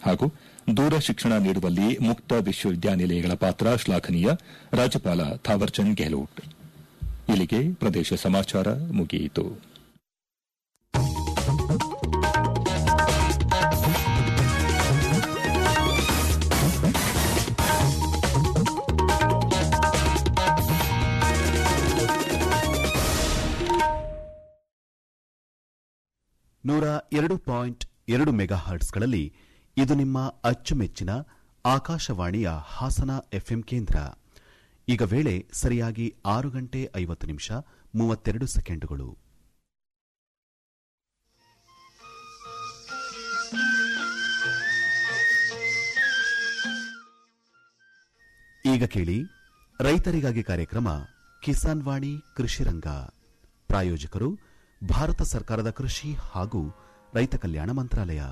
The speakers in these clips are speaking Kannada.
ಹಾಗೂ ದೂರ ಶಿಕ್ಷಣ ನೀಡುವಲ್ಲಿ ಮುಕ್ತ ವಿಶ್ವವಿದ್ಯಾನಿಲಯಗಳ ಪಾತ್ರ ಶ್ಲಾಘನೀಯ ರಾಜ್ಯಪಾಲ ಥಾವರ್ಚಂದ್ ಗೆಹ್ಲೋಟ್ ಇಲ್ಲಿಗೆ ಪ್ರದೇಶ ಸಮಾಚಾರ ಮುಗಿಯಿತು ನೂರ ಎರಡು ಪಾಯಿಂಟ್ ಎರಡು ಮೆಗಾ ಹರ್ಟ್ಸ್ಗಳಲ್ಲಿ ಇದು ನಿಮ್ಮ ಅಚ್ಚುಮೆಚ್ಚಿನ ಆಕಾಶವಾಣಿಯ ಹಾಸನ ಎಫ್ಎಂ ಕೇಂದ್ರ ಈಗ ವೇಳೆ ಸರಿಯಾಗಿ ಆರು ಗಂಟೆ ಐವತ್ತು ನಿಮಿಷ ಮೂವತ್ತೆರಡು ಸೆಕೆಂಡುಗಳು ಈಗ ಕೇಳಿ ರೈತರಿಗಾಗಿ ಕಾರ್ಯಕ್ರಮ ಕಿಸಾನ್ ವಾಣಿ ಕೃಷಿರಂಗ ಪ್ರಾಯೋಜಕರು ಭಾರತ ಸರ್ಕಾರದ ಕೃಷಿ ಹಾಗೂ ರೈತ ಕಲ್ಯಾಣ ಮಂತ್ರಾಲಯ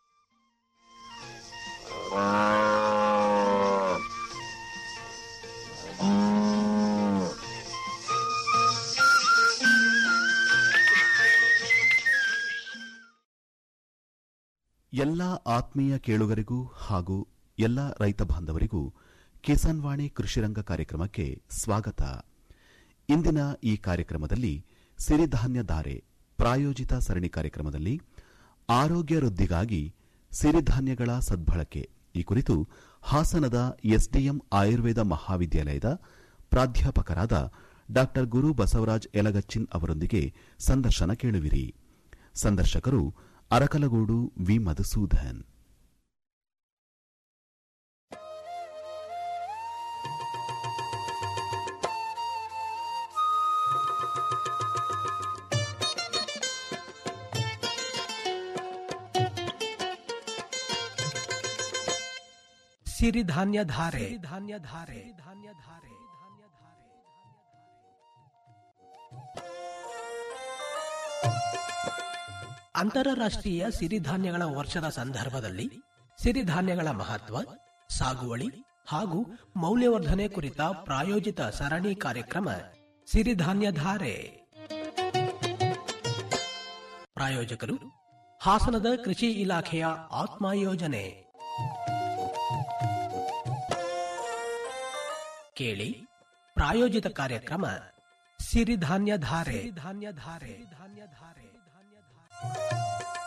ಎಲ್ಲ ಆತ್ಮೀಯ ಕೇಳುಗರಿಗೂ ಹಾಗೂ ಎಲ್ಲ ರೈತ ಬಾಂಧವರಿಗೂ ಕಿಸಾನ್ ವಾಣಿ ಕೃಷಿರಂಗ ಕಾರ್ಯಕ್ರಮಕ್ಕೆ ಸ್ವಾಗತ ಇಂದಿನ ಈ ಕಾರ್ಯಕ್ರಮದಲ್ಲಿ ಸಿರಿಧಾನ್ಯ ಧಾರೆ ಪ್ರಾಯೋಜಿತ ಸರಣಿ ಕಾರ್ಯಕ್ರಮದಲ್ಲಿ ಆರೋಗ್ಯ ವೃದ್ಧಿಗಾಗಿ ಸಿರಿಧಾನ್ಯಗಳ ಸದ್ಬಳಕೆ ಈ ಕುರಿತು ಹಾಸನದ ಎಸ್ಡಿಎಂ ಆಯುರ್ವೇದ ಮಹಾವಿದ್ಯಾಲಯದ ಪ್ರಾಧ್ಯಾಪಕರಾದ ಡಾ ಗುರು ಬಸವರಾಜ್ ಯಲಗಚ್ಚಿನ್ ಅವರೊಂದಿಗೆ ಸಂದರ್ಶನ ಕೇಳುವಿರಿ ಸಂದರ್ಶಕರು ಅರಕಲಗೂಡು ವಿ ಮಧುಸೂದನ್ ಸಿರಿಧಾನ್ಯ ಧಾರೆ ಧಾನ್ಯ ಧಾರೆ ಧಾನ್ಯ ಧಾರೆ ಧಾನ್ಯ ಧಾರೆ ಅಂತಾರಾಷ್ಟ್ರೀಯ ಸಿರಿಧಾನ್ಯಗಳ ವರ್ಷದ ಸಂದರ್ಭದಲ್ಲಿ ಸಿರಿಧಾನ್ಯಗಳ ಮಹತ್ವ ಸಾಗುವಳಿ ಹಾಗೂ ಮೌಲ್ಯವರ್ಧನೆ ಕುರಿತ ಪ್ರಾಯೋಜಿತ ಸರಣಿ ಕಾರ್ಯಕ್ರಮ ಸಿರಿಧಾನ್ಯ ಧಾರೆ ಪ್ರಾಯೋಜಕರು ಹಾಸನದ ಕೃಷಿ ಇಲಾಖೆಯ ಆತ್ಮ ಯೋಜನೆ ಕೇಳಿ ಪ್ರಾಯೋಜಿತ ಕಾರ್ಯಕ್ರಮ ಸಿರಿಧಾನ್ಯ ಧಾರೆ ಧಾನ್ಯ ಧಾರೆ ಧಾನ್ಯ ಧಾರೆ ಧಾನ್ಯ ಧಾರೆ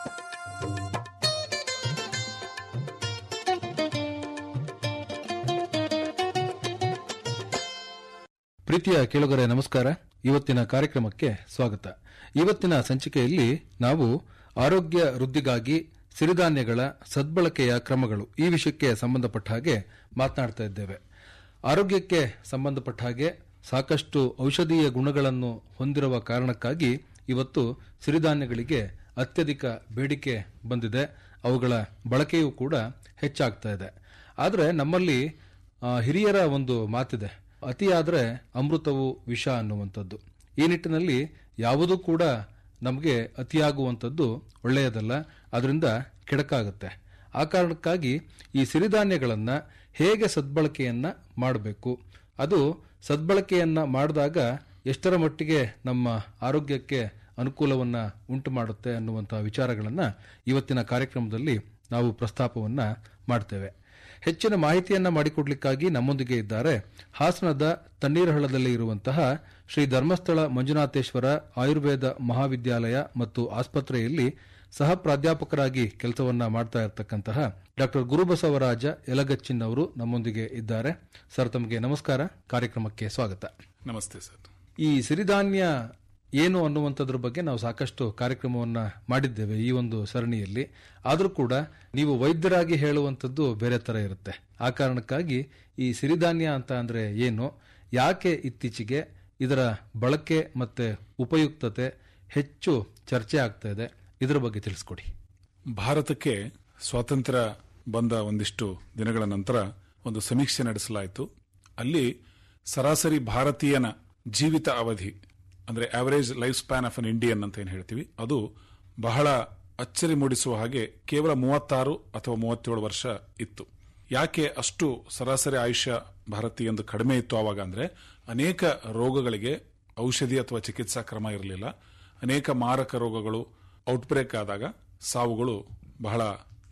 ಪ್ರೀತಿಯ ಕೇಳುಗರೆ ನಮಸ್ಕಾರ ಇವತ್ತಿನ ಕಾರ್ಯಕ್ರಮಕ್ಕೆ ಸ್ವಾಗತ ಇವತ್ತಿನ ಸಂಚಿಕೆಯಲ್ಲಿ ನಾವು ಆರೋಗ್ಯ ವೃದ್ಧಿಗಾಗಿ ಸಿರಿಧಾನ್ಯಗಳ ಸದ್ಬಳಕೆಯ ಕ್ರಮಗಳು ಈ ವಿಷಯಕ್ಕೆ ಸಂಬಂಧಪಟ್ಟ ಹಾಗೆ ಮಾತನಾಡ್ತಾ ಇದ್ದೇವೆ ಆರೋಗ್ಯಕ್ಕೆ ಸಂಬಂಧಪಟ್ಟ ಹಾಗೆ ಸಾಕಷ್ಟು ಔಷಧೀಯ ಗುಣಗಳನ್ನು ಹೊಂದಿರುವ ಕಾರಣಕ್ಕಾಗಿ ಇವತ್ತು ಸಿರಿಧಾನ್ಯಗಳಿಗೆ ಅತ್ಯಧಿಕ ಬೇಡಿಕೆ ಬಂದಿದೆ ಅವುಗಳ ಬಳಕೆಯೂ ಕೂಡ ಹೆಚ್ಚಾಗ್ತಾ ಇದೆ ಆದರೆ ನಮ್ಮಲ್ಲಿ ಆ, ಹಿರಿಯರ ಒಂದು ಮಾತಿದೆ ಅತಿಯಾದರೆ ಅಮೃತವು ವಿಷ ಅನ್ನುವಂಥದ್ದು ಈ ನಿಟ್ಟಿನಲ್ಲಿ ಯಾವುದೂ ಕೂಡ ನಮಗೆ ಅತಿಯಾಗುವಂಥದ್ದು ಒಳ್ಳೆಯದಲ್ಲ ಅದರಿಂದ ಕೆಡಕಾಗುತ್ತೆ ಆ ಕಾರಣಕ್ಕಾಗಿ ಈ ಸಿರಿಧಾನ್ಯಗಳನ್ನು ಹೇಗೆ ಸದ್ಬಳಕೆಯನ್ನ ಮಾಡಬೇಕು ಅದು ಸದ್ಬಳಕೆಯನ್ನ ಮಾಡಿದಾಗ ಎಷ್ಟರ ಮಟ್ಟಿಗೆ ನಮ್ಮ ಆರೋಗ್ಯಕ್ಕೆ ಅನುಕೂಲವನ್ನ ಉಂಟು ಮಾಡುತ್ತೆ ಅನ್ನುವಂಥ ವಿಚಾರಗಳನ್ನ ಇವತ್ತಿನ ಕಾರ್ಯಕ್ರಮದಲ್ಲಿ ನಾವು ಪ್ರಸ್ತಾಪವನ್ನ ಮಾಡ್ತೇವೆ ಹೆಚ್ಚಿನ ಮಾಹಿತಿಯನ್ನ ಮಾಡಿಕೊಡ್ಲಿಕ್ಕಾಗಿ ನಮ್ಮೊಂದಿಗೆ ಇದ್ದಾರೆ ಹಾಸನದ ತಣ್ಣೀರಹಳ್ಳದಲ್ಲಿ ಇರುವಂತಹ ಶ್ರೀ ಧರ್ಮಸ್ಥಳ ಮಂಜುನಾಥೇಶ್ವರ ಆಯುರ್ವೇದ ಮಹಾವಿದ್ಯಾಲಯ ಮತ್ತು ಆಸ್ಪತ್ರೆಯಲ್ಲಿ ಸಹ ಪ್ರಾಧ್ಯಾಪಕರಾಗಿ ಕೆಲಸವನ್ನ ಮಾಡ್ತಾ ಇರತಕ್ಕಂತಹ ಡಾಕ್ಟರ್ ಗುರುಬಸವರಾಜ ಯಲಗಚ್ಚಿನ್ ಅವರು ನಮ್ಮೊಂದಿಗೆ ಇದ್ದಾರೆ ಸರ್ ತಮಗೆ ನಮಸ್ಕಾರ ಕಾರ್ಯಕ್ರಮಕ್ಕೆ ಸ್ವಾಗತ ನಮಸ್ತೆ ಸರ್ ಈ ಸಿರಿಧಾನ್ಯ ಏನು ಅನ್ನುವಂಥದ್ರ ಬಗ್ಗೆ ನಾವು ಸಾಕಷ್ಟು ಕಾರ್ಯಕ್ರಮವನ್ನ ಮಾಡಿದ್ದೇವೆ ಈ ಒಂದು ಸರಣಿಯಲ್ಲಿ ಆದರೂ ಕೂಡ ನೀವು ವೈದ್ಯರಾಗಿ ಹೇಳುವಂಥದ್ದು ಬೇರೆ ತರ ಇರುತ್ತೆ ಆ ಕಾರಣಕ್ಕಾಗಿ ಈ ಸಿರಿಧಾನ್ಯ ಅಂತ ಅಂದ್ರೆ ಏನು ಯಾಕೆ ಇತ್ತೀಚೆಗೆ ಇದರ ಬಳಕೆ ಮತ್ತೆ ಉಪಯುಕ್ತತೆ ಹೆಚ್ಚು ಚರ್ಚೆ ಆಗ್ತಾ ಇದೆ ಇದರ ಬಗ್ಗೆ ತಿಳಿಸ್ಕೊಡಿ ಭಾರತಕ್ಕೆ ಸ್ವಾತಂತ್ರ್ಯ ಬಂದ ಒಂದಿಷ್ಟು ದಿನಗಳ ನಂತರ ಒಂದು ಸಮೀಕ್ಷೆ ನಡೆಸಲಾಯಿತು ಅಲ್ಲಿ ಸರಾಸರಿ ಭಾರತೀಯನ ಜೀವಿತ ಅವಧಿ ಅಂದ್ರೆ average life span of an Indian ಅಂತ ಏನು ಹೇಳ್ತೀವಿ ಅದು ಬಹಳ ಅಚ್ಚರಿ ಮೂಡಿಸುವ ಹಾಗೆ ಕೇವಲ ಮೂವತ್ತಾರು ಅಥವಾ ಮೂವತ್ತೇಳು ವರ್ಷ ಇತ್ತು ಯಾಕೆ ಅಷ್ಟು ಸರಾಸರಿ ಆಯುಷ್ಯ ಭಾರತೀಯಂದು ಕಡಿಮೆ ಇತ್ತು ಆವಾಗ ಅಂದ್ರೆ ಅನೇಕ ರೋಗಗಳಿಗೆ ಔಷಧಿ ಅಥವಾ ಚಿಕಿತ್ಸಾ ಕ್ರಮ ಇರಲಿಲ್ಲ ಅನೇಕ ಮಾರಕ ರೋಗಗಳು ಔಟ್ಬ್ರೇಕ್ ಆದಾಗ ಸಾವುಗಳು ಬಹಳ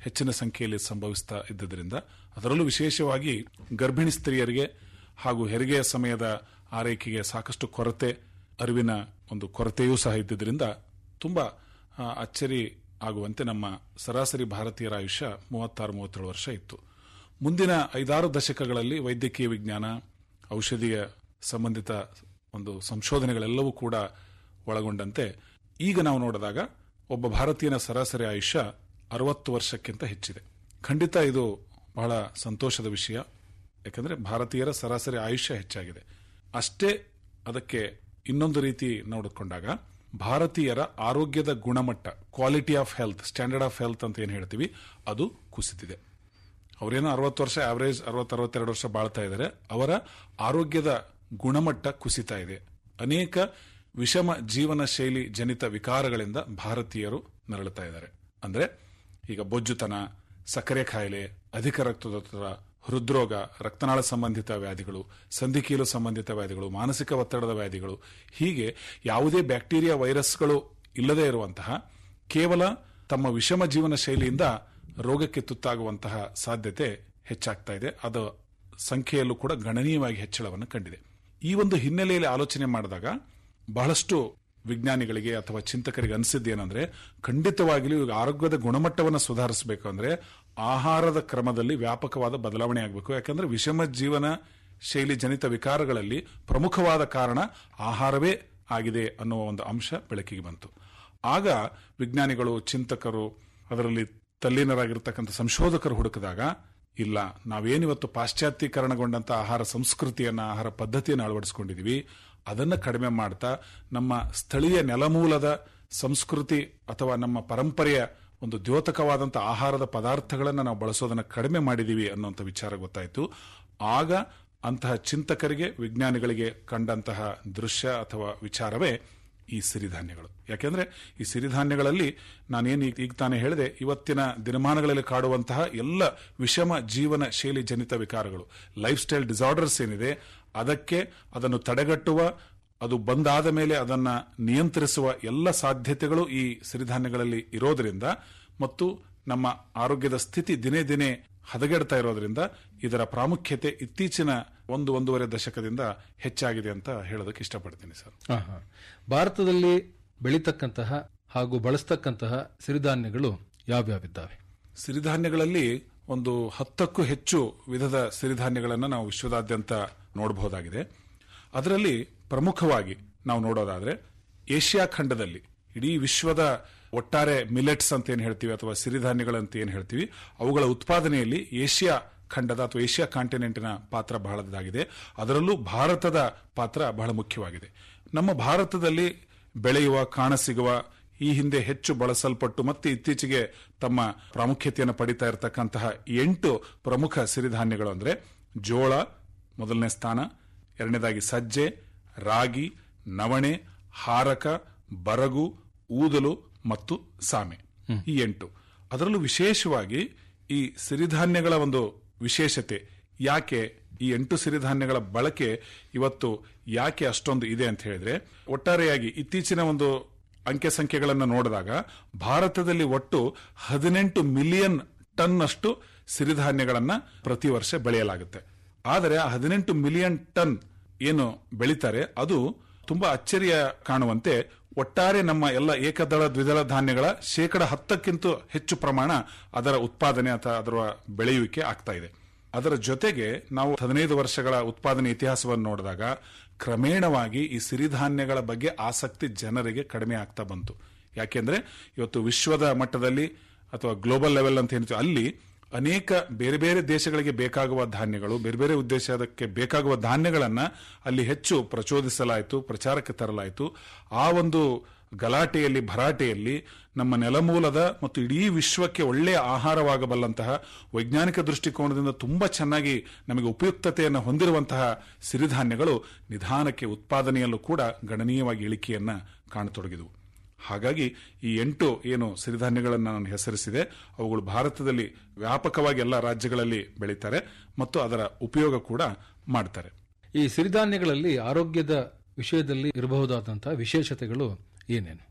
ಹೆಚ್ಚಿನ ಸಂಖ್ಯೆಯಲ್ಲಿ ಸಂಭವಿಸ್ತಾ ಇದ್ದುದರಿಂದ ಅದರಲ್ಲೂ ವಿಶೇಷವಾಗಿ ಗರ್ಭಿಣಿ ಸ್ತ್ರೀಯರಿಗೆ ಹಾಗೂ ಹೆರಿಗೆಯ ಸಮಯದ ಆರೈಕೆಗೆ ಸಾಕಷ್ಟು ಕೊರತೆ ಅರಿವಿನ ಒಂದು ಕೊರತೆಯೂ ಸಹ ಇದ್ದುದರಿಂದ ತುಂಬಾ ಆ, ಅಚ್ಚರಿ ಆಗುವಂತೆ ನಮ್ಮ ಸರಾಸರಿ ಭಾರತೀಯರ ಆಯುಷ್ಯ ಮೂವತ್ತಾರು ಮೂವತ್ತೇಳು ವರ್ಷ ಇತ್ತು ಮುಂದಿನ ಐದಾರು ದಶಕಗಳಲ್ಲಿ ವೈದ್ಯಕೀಯ ವಿಜ್ಞಾನ ಔಷಧಿಯ ಸಂಬಂಧಿತ ಒಂದು ಸಂಶೋಧನೆಗಳೆಲ್ಲವೂ ಕೂಡ ಒಳಗೊಂಡಂತೆ ಈಗ ನಾವು ನೋಡಿದಾಗ ಒಬ್ಬ ಭಾರತೀಯನ ಸರಾಸರಿ ಆಯುಷ್ಯ ಅರವತ್ತು ವರ್ಷಕ್ಕಿಂತ ಹೆಚ್ಚಿದೆ ಖಂಡಿತ ಇದು ಬಹಳ ಸಂತೋಷದ ವಿಷಯ ಯಾಕಂದ್ರೆ ಭಾರತೀಯರ ಸರಾಸರಿ ಆಯುಷ್ಯ ಹೆಚ್ಚಾಗಿದೆ ಅಷ್ಟೇ ಅದಕ್ಕೆ ಇನ್ನೊಂದು ರೀತಿ ನೋಡಿಕೊಂಡಾಗ ಭಾರತೀಯರ ಆರೋಗ್ಯದ ಗುಣಮಟ್ಟ quality of health standard of health ಅಂತ ಏನು ಹೇಳ್ತೀವಿ ಅದು ಕುಸಿದಿದೆ ಅವರೇನೋ ಅರವತ್ತು ವರ್ಷ ಆವರೇಜ್ ಅರವತ್ತು ಅರವತ್ತೆರಡು ವರ್ಷ ಬಾಳ್ತಾ ಇದ್ದಾರೆ ಅವರ ಆರೋಗ್ಯದ ಗುಣಮಟ್ಟ ಕುಸಿತಾ ಇದೆ ಅನೇಕ ವಿಷಮ ಜೀವನ ಶೈಲಿ ಜನಿತ ವಿಕಾರಗಳಿಂದ ಭಾರತೀಯರು ನರಳುತ್ತಾ ಇದ್ದಾರೆ ಅಂದ್ರೆ ಈಗ ಬೊಜ್ಜುತನ ಸಕ್ಕರೆ ಕಾಯಿಲೆ ಅಧಿಕ ರಕ್ತದೊತ್ತಡ ಹೃದ್ರೋಗ ರಕ್ತನಾಳ ಸಂಬಂಧಿತ ವ್ಯಾಧಿಗಳು ಸಂಧಿಕೀಲು ಸಂಬಂಧಿತ ವ್ಯಾಧಿಗಳು ಮಾನಸಿಕ ಒತ್ತಡದ ವ್ಯಾಧಿಗಳು ಹೀಗೆ ಯಾವುದೇ ಬ್ಯಾಕ್ಟೀರಿಯಾ ವೈರಸ್ಗಳು ಇಲ್ಲದೇ ಇರುವಂತಹ ಕೇವಲ ತಮ್ಮ ವಿಷಮ ಜೀವನ ಶೈಲಿಯಿಂದ ರೋಗಕ್ಕೆ ತುತ್ತಾಗುವಂತಹ ಸಾಧ್ಯತೆ ಹೆಚ್ಚಾಗ್ತಾ ಇದೆ ಅದು ಸಂಖ್ಯೆಯಲ್ಲೂ ಕೂಡ ಗಣನೀಯವಾಗಿ ಹೆಚ್ಚಳವನ್ನು ಕಂಡಿದೆ ಈ ಒಂದು ಹಿನ್ನೆಲೆಯಲ್ಲಿ ಆಲೋಚನೆ ಮಾಡಿದಾಗ ಬಹಳಷ್ಟು ವಿಜ್ಞಾನಿಗಳಿಗೆ ಅಥವಾ ಚಿಂತಕರಿಗೆ ಅನಿಸಿದ್ದೇನೆಂದ್ರೆ ಖಂಡಿತವಾಗಿಯೂ ಈಗ ಆರೋಗ್ಯದ ಗುಣಮಟ್ಟವನ್ನು ಸುಧಾರಿಸಬೇಕು ಅಂದ್ರೆ ಆಹಾರದ ಕ್ರಮದಲ್ಲಿ ವ್ಯಾಪಕವಾದ ಬದಲಾವಣೆ ಆಗಬೇಕು ಯಾಕಂದ್ರೆ ವಿಷಮ ಜೀವನ ಶೈಲಿ ಜನಿತ ವಿಕಾರಗಳಲ್ಲಿ ಪ್ರಮುಖವಾದ ಕಾರಣ ಆಹಾರವೇ ಆಗಿದೆ ಅನ್ನುವ ಒಂದು ಅಂಶ ಬೆಳಕಿಗೆ ಬಂತು ಆಗ ವಿಜ್ಞಾನಿಗಳು ಚಿಂತಕರು ಅದರಲ್ಲಿ ತಲ್ಲೀನರಾಗಿರ್ತಕ್ಕಂಥ ಸಂಶೋಧಕರು ಹುಡುಕಿದಾಗ ಇಲ್ಲ ನಾವೇನಿವತ್ತು ಪಾಶ್ಚಾತ್ಯೀಕರಣಗೊಂಡಂತ ಆಹಾರ ಸಂಸ್ಕೃತಿಯನ್ನ ಆಹಾರ ಪದ್ಧತಿಯನ್ನು ಅಳವಡಿಸಿಕೊಂಡಿದೀವಿ ಅದನ್ನ ಕಡಿಮೆ ಮಾಡ್ತಾ ನಮ್ಮ ಸ್ಥಳೀಯ ನೆಲಮೂಲದ ಸಂಸ್ಕೃತಿ ಅಥವಾ ನಮ್ಮ ಪರಂಪರೆಯ ಒಂದು ದ್ಯೋತಕವಾದಂಥ ಆಹಾರದ ಪದಾರ್ಥಗಳನ್ನು ನಾವು ಬಳಸೋದನ್ನ ಕಡಿಮೆ ಮಾಡಿದೀವಿ ಅನ್ನುವಂಥ ವಿಚಾರ ಗೊತ್ತಾಯಿತು ಆಗ ಅಂತಹ ಚಿಂತಕರಿಗೆ ವಿಜ್ಞಾನಿಗಳಿಗೆ ಕಂಡಂತಹ ದೃಶ್ಯ ಅಥವಾ ವಿಚಾರವೇ ಈ ಸಿರಿಧಾನ್ಯಗಳು ಯಾಕೆಂದ್ರೆ ಈ ಸಿರಿಧಾನ್ಯಗಳಲ್ಲಿ ನಾನೇನು ಈಗ ಈಗ ತಾನೇ ಹೇಳಿದೆ ಇವತ್ತಿನ ದಿನಮಾನಗಳಲ್ಲಿ ಕಾಡುವಂತಹ ಎಲ್ಲ ವಿಷಮ ಜೀವನ ಶೈಲಿ ಜನಿತ ವಿಕಾರಗಳು ಲೈಫ್ ಸ್ಟೈಲ್ ಡಿಸಾರ್ಡರ್ಸ್ ಏನಿದೆ ಅದಕ್ಕೆ ಅದನ್ನು ತಡೆಗಟ್ಟುವ ಅದು ಬಂದಾದ ಮೇಲೆ ಅದನ್ನ ನಿಯಂತ್ರಿಸುವ ಎಲ್ಲ ಸಾಧ್ಯತೆಗಳು ಈ ಸಿರಿಧಾನ್ಯಗಳಲ್ಲಿ ಇರೋದ್ರಿಂದ ಮತ್ತು ನಮ್ಮ ಆರೋಗ್ಯದ ಸ್ಥಿತಿ ದಿನೇ ದಿನೇ ಹದಗೆಡ್ತಾ ಇರೋದ್ರಿಂದ ಇದರ ಪ್ರಾಮುಖ್ಯತೆ ಇತ್ತೀಚಿನ ಒಂದು ಒಂದೂವರೆ ದಶಕದಿಂದ ಹೆಚ್ಚಾಗಿದೆ ಅಂತ ಹೇಳೋದಕ್ಕೆ ಇಷ್ಟಪಡ್ತೀನಿ ಸರ್ ಆಹಾ. ಭಾರತದಲ್ಲಿ ಬೆಳೀತಕ್ಕಂತಹ ಹಾಗೂ ಬಳಸ್ತಕ್ಕಂತಹ ಸಿರಿಧಾನ್ಯಗಳು ಯಾವ್ಯಾವಿದ್ದಾವೆ ಸಿರಿಧಾನ್ಯಗಳಲ್ಲಿ ಒಂದು ಹತ್ತಕ್ಕೂ ಹೆಚ್ಚು ವಿಧದ ಸಿರಿಧಾನ್ಯಗಳನ್ನು ನಾವು ವಿಶ್ವದಾದ್ಯಂತ ನೋಡಬಹುದಾಗಿದೆ ಅದರಲ್ಲಿ ಪ್ರಮುಖವಾಗಿ ನಾವು ನೋಡೋದಾದ್ರೆ ಏಷ್ಯಾ ಖಂಡದಲ್ಲಿ ಇಡೀ ವಿಶ್ವದ ಒಟ್ಟಾರೆ ಮಿಲೆಟ್ಸ್ ಅಂತ ಏನ್ ಹೇಳ್ತೀವಿ ಅಥವಾ ಸಿರಿಧಾನ್ಯಗಳಂತ ಏನ್ ಹೇಳ್ತೀವಿ ಅವುಗಳ ಉತ್ಪಾದನೆಯಲ್ಲಿ ಏಷ್ಯಾ ಖಂಡದ ಅಥವಾ ಏಷ್ಯಾ ಕಾಂಟಿನೆಂಟಿನ ಪಾತ್ರ ಬಹಳದಾಗಿದೆ ಅದರಲ್ಲೂ ಭಾರತದ ಪಾತ್ರ ಬಹಳ ಮುಖ್ಯವಾಗಿದೆ ನಮ್ಮ ಭಾರತದಲ್ಲಿ ಬೆಳೆಯುವ ಕಾಣಸಿಗುವ ಈ ಹಿಂದೆ ಹೆಚ್ಚು ಬಳಸಲ್ಪಟ್ಟು ಮತ್ತೆ ಇತ್ತೀಚೆಗೆ ತಮ್ಮ ಪ್ರಾಮುಖ್ಯತೆಯನ್ನು ಪಡಿತಾ ಇರತಕ್ಕಂತಹ ಎಂಟು ಪ್ರಮುಖ ಸಿರಿಧಾನ್ಯಗಳು ಅಂದ್ರೆ ಜೋಳ ಮೊದಲನೇ ಸ್ಥಾನ ಎರಡನೇದಾಗಿ ಸಜ್ಜೆ ರಾಗಿ ನವಣೆ ಹಾರಕ ಬರಗು ಊದಲು ಮತ್ತು ಸಾಮೆ ಈ ಎಂಟು ಅದರಲ್ಲೂ ವಿಶೇಷವಾಗಿ ಈ ಸಿರಿಧಾನ್ಯಗಳ ಒಂದು ವಿಶೇಷತೆ ಯಾಕೆ ಈ ಎಂಟು ಸಿರಿಧಾನ್ಯಗಳ ಬಳಕೆ ಇವತ್ತು ಯಾಕೆ ಅಷ್ಟೊಂದು ಇದೆ ಅಂತ ಹೇಳಿದ್ರೆ ಒಟ್ಟಾರೆಯಾಗಿ ಇತ್ತೀಚಿನ ಒಂದು ಅಂಕೆ ಸಂಖ್ಯೆಗಳನ್ನು ನೋಡಿದಾಗ ಭಾರತದಲ್ಲಿ ಒಟ್ಟು ಹದಿನೆಂಟು ಮಿಲಿಯನ್ ಟನ್ ಅಷ್ಟು ಸಿರಿಧಾನ್ಯಗಳನ್ನ ಪ್ರತಿ ವರ್ಷ ಬೆಳೆಯಲಾಗುತ್ತೆ ಆದರೆ ಆ ಹದಿನೆಂಟು ಮಿಲಿಯನ್ ಟನ್ ಏನು ಬೆಳೀತಾರೆ ಅದು ತುಂಬಾ ಅಚ್ಚರಿಯ ಕಾಣುವಂತೆ ಒಟ್ಟಾರೆ ನಮ್ಮ ಎಲ್ಲ ಏಕದಳ ದ್ವಿದಳ ಧಾನ್ಯಗಳ ಶೇಕಡ ಹತ್ತಕ್ಕಿಂತ ಹೆಚ್ಚು ಪ್ರಮಾಣ ಅದರ ಉತ್ಪಾದನೆ ಅಥವಾ ಅದರ ಬೆಳೆಯುವಿಕೆ ಆಗ್ತಾ ಇದೆ ಅದರ ಜೊತೆಗೆ ನಾವು ಹದಿನೈದು ವರ್ಷಗಳ ಉತ್ಪಾದನೆ ಇತಿಹಾಸವನ್ನು ನೋಡಿದಾಗ ಕ್ರಮೇಣವಾಗಿ ಈ ಸಿರಿಧಾನ್ಯಗಳ ಬಗ್ಗೆ ಆಸಕ್ತಿ ಜನರಿಗೆ ಕಡಿಮೆ ಆಗ್ತಾ ಬಂತು ಯಾಕೆಂದ್ರೆ ಇವತ್ತು ವಿಶ್ವದ ಮಟ್ಟದಲ್ಲಿ ಅಥವಾ ಗ್ಲೋಬಲ್ ಲೆವೆಲ್ ಅಂತ ಏನಿದೆ ಅಲ್ಲಿ ಅನೇಕ ಬೇರೆ ಬೇರೆ ದೇಶಗಳಿಗೆ ಬೇಕಾಗುವ ಧಾನ್ಯಗಳು ಬೇರೆ ಬೇರೆ ಉದ್ದೇಶಕ್ಕೆ ಬೇಕಾಗುವ ಧಾನ್ಯಗಳನ್ನ ಅಲ್ಲಿ ಹೆಚ್ಚು ಪ್ರಚೋದಿಸಲಾಯಿತು ಪ್ರಚಾರಕ್ಕೆ ತರಲಾಯಿತು ಆ ಒಂದು ಗಲಾಟೆಯಲ್ಲಿ ಭರಾಟೆಯಲ್ಲಿ ನಮ್ಮ ನೆಲಮೂಲದ ಮತ್ತು ಇಡೀ ವಿಶ್ವಕ್ಕೆ ಒಳ್ಳೆಯ ಆಹಾರವಾಗಬಲ್ಲಂತಹ ವೈಜ್ಞಾನಿಕ ದೃಷ್ಟಿಕೋನದಿಂದ ತುಂಬಾ ಚೆನ್ನಾಗಿ ನಮಗೆ ಉಪಯುಕ್ತತೆಯನ್ನು ಹೊಂದಿರುವಂತಹ ಸಿರಿಧಾನ್ಯಗಳು ನಿಧಾನಕ್ಕೆ ಉತ್ಪಾದನೆಯಲ್ಲೂ ಕೂಡ ಗಣನೀಯವಾಗಿ ಇಳಿಕೆಯನ್ನ ಕಾಣತೊಡಗಿದವು ಹಾಗಾಗಿ ಈ ಎಂಟು ಏನು ಸಿರಿಧಾನ್ಯಗಳನ್ನು ನಾನು ಹೆಸರಿಸಿದೆ ಅವುಗಳು ಭಾರತದಲ್ಲಿ ವ್ಯಾಪಕವಾಗಿ ಎಲ್ಲ ರಾಜ್ಯಗಳಲ್ಲಿ ಬೆಳೀತಾರೆ ಮತ್ತು ಅದರ ಉಪಯೋಗ ಕೂಡ ಮಾಡ್ತಾರೆ ಈ ಸಿರಿಧಾನ್ಯಗಳಲ್ಲಿ ಆರೋಗ್ಯದ ವಿಷಯದಲ್ಲಿ ಇರಬಹುದಾದಂತಹ ವಿಶೇಷತೆಗಳು ಏನೇನು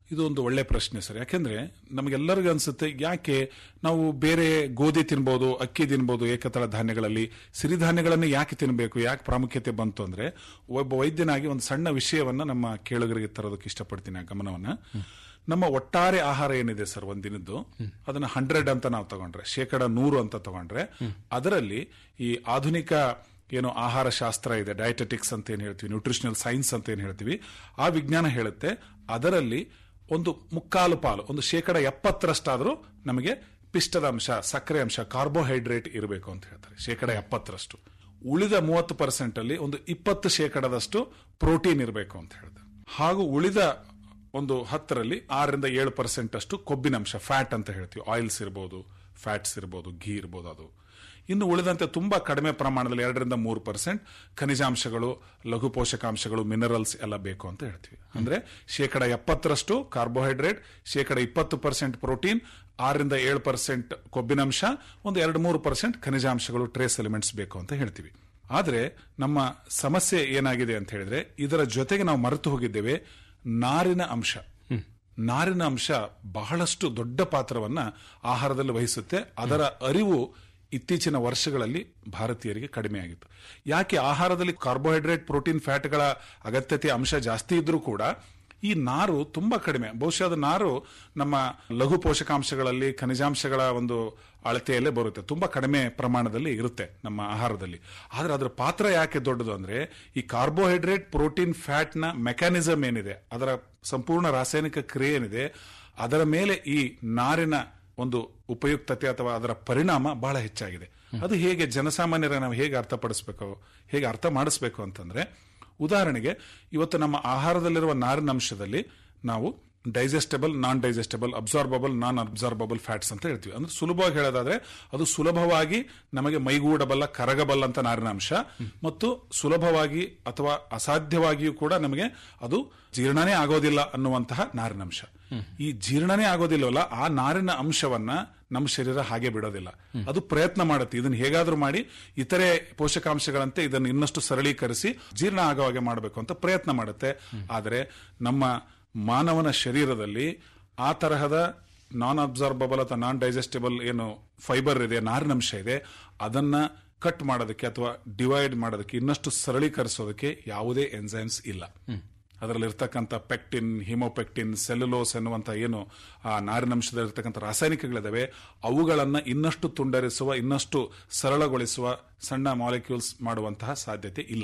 ಇದು ಒಂದು ಒಳ್ಳೆ ಪ್ರಶ್ನೆ ಸರ್ ಯಾಕೆಂದ್ರೆ ನಮಗೆಲ್ಲರಿಗೂ ಅನ್ಸುತ್ತೆ ಯಾಕೆ ನಾವು ಬೇರೆ ಗೋಧಿ ತಿನ್ಬೋದು ಅಕ್ಕಿ ತಿನ್ಬೋದು ಏಕತಳ ಧಾನ್ಯಗಳಲ್ಲಿ ಸಿರಿಧಾನ್ಯಗಳನ್ನು ಯಾಕೆ ತಿನ್ನಬೇಕು ಯಾಕೆ ಪ್ರಾಮುಖ್ಯತೆ ಬಂತು ಅಂದ್ರೆ ಒಬ್ಬ ವೈದ್ಯನಾಗಿ ಒಂದು ಸಣ್ಣ ವಿಷಯವನ್ನ ನಮ್ಮ ಕೇಳುಗರಿಗೆ ತರೋದಕ್ಕೆ ಇಷ್ಟಪಡ್ತೀನಿ ಆ ಗಮನವನ್ನ ನಮ್ಮ ಒಟ್ಟಾರೆ ಆಹಾರ ಏನಿದೆ ಸರ್ ಒಂದಿನದ್ದು ಅದನ್ನ ಹಂಡ್ರೆಡ್ ಅಂತ ನಾವು ತಗೊಂಡ್ರೆ ಶೇಕಡ ನೂರು ಅಂತ ತಗೊಂಡ್ರೆ ಅದರಲ್ಲಿ ಈ ಆಧುನಿಕ ಏನು ಆಹಾರ ಶಾಸ್ತ್ರ ಇದೆ ಡಯಟೆಟಿಕ್ಸ್ ಅಂತ ಏನ್ ಹೇಳ್ತೀವಿ ನ್ಯೂಟ್ರಿಷನಲ್ ಸೈನ್ಸ್ ಅಂತ ಏನ್ ಹೇಳ್ತೀವಿ ಆ ವಿಜ್ಞಾನ ಹೇಳುತ್ತೆ ಅದರಲ್ಲಿ ಒಂದು ಮುಕ್ಕಾಲು ಪಾಲು ಒಂದು ಶೇಕಡ ಎಪ್ಪತ್ತರಷ್ಟಾದ್ರೂ ನಮಗೆ ಪಿಷ್ಟದ ಅಂಶ ಸಕ್ಕರೆ ಅಂಶ ಕಾರ್ಬೋಹೈಡ್ರೇಟ್ ಇರಬೇಕು ಅಂತ ಹೇಳ್ತಾರೆ ಶೇಕಡ ಎಪ್ಪತ್ತರಷ್ಟು ಉಳಿದ ಮೂವತ್ತು ಪರ್ಸೆಂಟ್ ಅಲ್ಲಿ ಒಂದು ಇಪ್ಪತ್ತು ಶೇಕಡದಷ್ಟು ಪ್ರೋಟೀನ್ ಇರಬೇಕು ಅಂತ ಹೇಳಿದೆ ಹಾಗೂ ಉಳಿದ ಒಂದು ಹತ್ತರಲ್ಲಿ ಆರರಿಂದ ಏಳು ಪರ್ಸೆಂಟ್ ಅಷ್ಟು ಕೊಬ್ಬಿನಂಶ ಫ್ಯಾಟ್ ಅಂತ ಹೇಳ್ತೀವಿ ಆಯಿಲ್ಸ್ ಇರ್ಬೋದು ಫ್ಯಾಟ್ಸ್ ಇರ್ಬೋದು ಘೀ ಇರ್ಬೋದು ಅದು ಇನ್ನು ಉಳಿದಂತೆ ತುಂಬಾ ಕಡಿಮೆ ಪ್ರಮಾಣದಲ್ಲಿ ಎರಡರಿಂದ ಮೂರು ಪರ್ಸೆಂಟ್ ಖನಿಜಾಂಶಗಳು ಲಘು ಪೋಷಕಾಂಶಗಳು ಮಿನರಲ್ಸ್ ಎಲ್ಲ ಬೇಕು ಅಂತ ಹೇಳ್ತೀವಿ ಅಂದ್ರೆ ಶೇಕಡ ಎಪ್ಪತ್ತರಷ್ಟು ಕಾರ್ಬೋಹೈಡ್ರೇಟ್ ಶೇಕಡ ಇಪ್ಪತ್ತು ಪರ್ಸೆಂಟ್ ಪ್ರೋಟೀನ್ ಆರರಿಂದ ಏಳು ಪರ್ಸೆಂಟ್ ಕೊಬ್ಬಿನಂಶ ಒಂದು ಎರಡು ಮೂರು ಪರ್ಸೆಂಟ್ ಖನಿಜಾಂಶಗಳು ಟ್ರೇಸ್ ಎಲಿಮೆಂಟ್ಸ್ ಬೇಕು ಅಂತ ಹೇಳ್ತೀವಿ ಆದ್ರೆ ನಮ್ಮ ಸಮಸ್ಯೆ ಏನಾಗಿದೆ ಅಂತ ಹೇಳಿದ್ರೆ ಇದರ ಜೊತೆಗೆ ನಾವು ಮರೆತು ಹೋಗಿದ್ದೇವೆ ನಾರಿನ ಅಂಶ ನಾರಿನ ಅಂಶ ಬಹಳಷ್ಟು ದೊಡ್ಡ ಪಾತ್ರವನ್ನ ಆಹಾರದಲ್ಲಿ ವಹಿಸುತ್ತೆ ಅದರ ಅರಿವು ಇತ್ತೀಚಿನ ವರ್ಷಗಳಲ್ಲಿ ಭಾರತೀಯರಿಗೆ ಕಡಿಮೆ ಆಗಿತ್ತು ಯಾಕೆ ಆಹಾರದಲ್ಲಿ ಕಾರ್ಬೋಹೈಡ್ರೇಟ್ ಪ್ರೋಟೀನ್ ಫ್ಯಾಟ್ಗಳ ಅಗತ್ಯತೆ ಅಂಶ ಜಾಸ್ತಿ ಇದ್ರೂ ಕೂಡ ಈ ನಾರು ತುಂಬಾ ಕಡಿಮೆ ಬಹುಶಃ ಅದು ನಾರು ನಮ್ಮ ಲಘು ಪೋಷಕಾಂಶಗಳಲ್ಲಿ ಖನಿಜಾಂಶಗಳ ಒಂದು ಅಳತೆಯಲ್ಲೇ ಬರುತ್ತೆ ತುಂಬಾ ಕಡಿಮೆ ಪ್ರಮಾಣದಲ್ಲಿ ಇರುತ್ತೆ ನಮ್ಮ ಆಹಾರದಲ್ಲಿ ಆದ್ರೆ ಅದರ ಪಾತ್ರ ಯಾಕೆ ದೊಡ್ಡದು ಅಂದ್ರೆ ಈ ಕಾರ್ಬೋಹೈಡ್ರೇಟ್ ಪ್ರೋಟೀನ್ ಫ್ಯಾಟ್ ನ ಮೆಕ್ಯಾನಿಸಮ್ ಏನಿದೆ ಅದರ ಸಂಪೂರ್ಣ ರಾಸಾಯನಿಕ ಕ್ರಿಯೆ ಏನಿದೆ ಅದರ ಮೇಲೆ ಈ ನಾರಿನ ಒಂದು ಉಪಯುಕ್ತತೆ ಅಥವಾ ಅದರ ಪರಿಣಾಮ ಬಹಳ ಹೆಚ್ಚಾಗಿದೆ ಅದು ಹೇಗೆ ಜನಸಾಮಾನ್ಯರ ನಾವು ಹೇಗೆ ಅರ್ಥಪಡಿಸಬೇಕು ಹೇಗೆ ಅರ್ಥ ಮಾಡಿಸ್ಬೇಕು ಅಂತಂದ್ರೆ ಉದಾಹರಣೆಗೆ ಇವತ್ತು ನಮ್ಮ ಆಹಾರದಲ್ಲಿರುವ ನಾರಿನ ಅಂಶದಲ್ಲಿ ನಾವು digestible non digestible absorbable non absorbable fats ಅಂತ ಹೇಳ್ತೀವಿ ಅಂದ್ರೆ ಸುಲಭವಾಗಿ ಹೇಳೋದಾದ್ರೆ ಅದು ಸುಲಭವಾಗಿ ನಮಗೆ ಮೈಗೂಡಬಲ್ಲ ಕರಗಬಲ್ಲ ಅಂತ ನಾರಿನ ಅಂಶ ಮತ್ತು ಸುಲಭವಾಗಿ ಅಥವಾ ಅಸಾಧ್ಯವಾಗಿಯೂ ಕೂಡ ನಮಗೆ ಅದು ಜೀರ್ಣನೇ ಆಗೋದಿಲ್ಲ ಅನ್ನುವಂತಹ ನಾರಿನ ಅಂಶ ಈ ಜೀರ್ಣನೇ ಆಗೋದಿಲ್ಲವಲ್ಲ ಆ ನಾರಿನ ಅಂಶವನ್ನ ನಮ್ಮ ಶರೀರ ಹಾಗೆ ಬಿಡೋದಿಲ್ಲ ಅದು ಪ್ರಯತ್ನ ಮಾಡುತ್ತೆ ಇದನ್ನ ಹೇಗಾದ್ರೂ ಮಾಡಿ ಇತರೆ ಪೋಷಕಾಂಶಗಳಂತೆ ಇದನ್ನು ಇನ್ನಷ್ಟು ಸರಳೀಕರಿಸಿ ಜೀರ್ಣ ಆಗೋ ಹಾಗೆ ಮಾಡಬೇಕು ಅಂತ ಪ್ರಯತ್ನ ಮಾಡುತ್ತೆ ಆದರೆ ನಮ್ಮ ಮಾನವನ ಶರೀರದಲ್ಲಿ ಆ ತರಹದ ನಾನ್ ಅಬ್ಸಾರ್ಬಬಲ್ ಅಥವಾ ನಾನ್ ಡೈಜೆಸ್ಟಬಲ್ ಏನು ಫೈಬರ್ ಇದೆ ನಾರಿನಂಶ ಇದೆ ಅದನ್ನ ಕಟ್ ಮಾಡೋದಕ್ಕೆ ಅಥವಾ ಡಿವೈಡ್ ಮಾಡೋದಕ್ಕೆ ಇನ್ನಷ್ಟು ಸರಳೀಕರಿಸೋದಕ್ಕೆ ಯಾವುದೇ ಎನ್ಸೈಮ್ಸ್ ಇಲ್ಲ ಅದರಲ್ಲಿ ಇರ್ತಕ್ಕಂಥ ಪೆಕ್ಟಿನ್ ಹಿಮೋಪೆಕ್ಟಿನ್ ಸೆಲ್ಯುಲೋಸ್ ಎನ್ನುವಂತ ಏನು ಆ ನಾರಿನಂಶದಲ್ಲಿರ್ತಕ್ಕಂಥ ರಾಸಾಯನಿಕಗಳಿದಾವೆ ಅವುಗಳನ್ನ ಇನ್ನಷ್ಟು ತುಂಡರಿಸುವ ಇನ್ನಷ್ಟು ಸರಳಗೊಳಿಸುವ ಸಣ್ಣ ಮಾಲಿಕ್ಯೂಲ್ಸ್ ಮಾಡುವಂತಹ ಸಾಧ್ಯತೆ ಇಲ್ಲ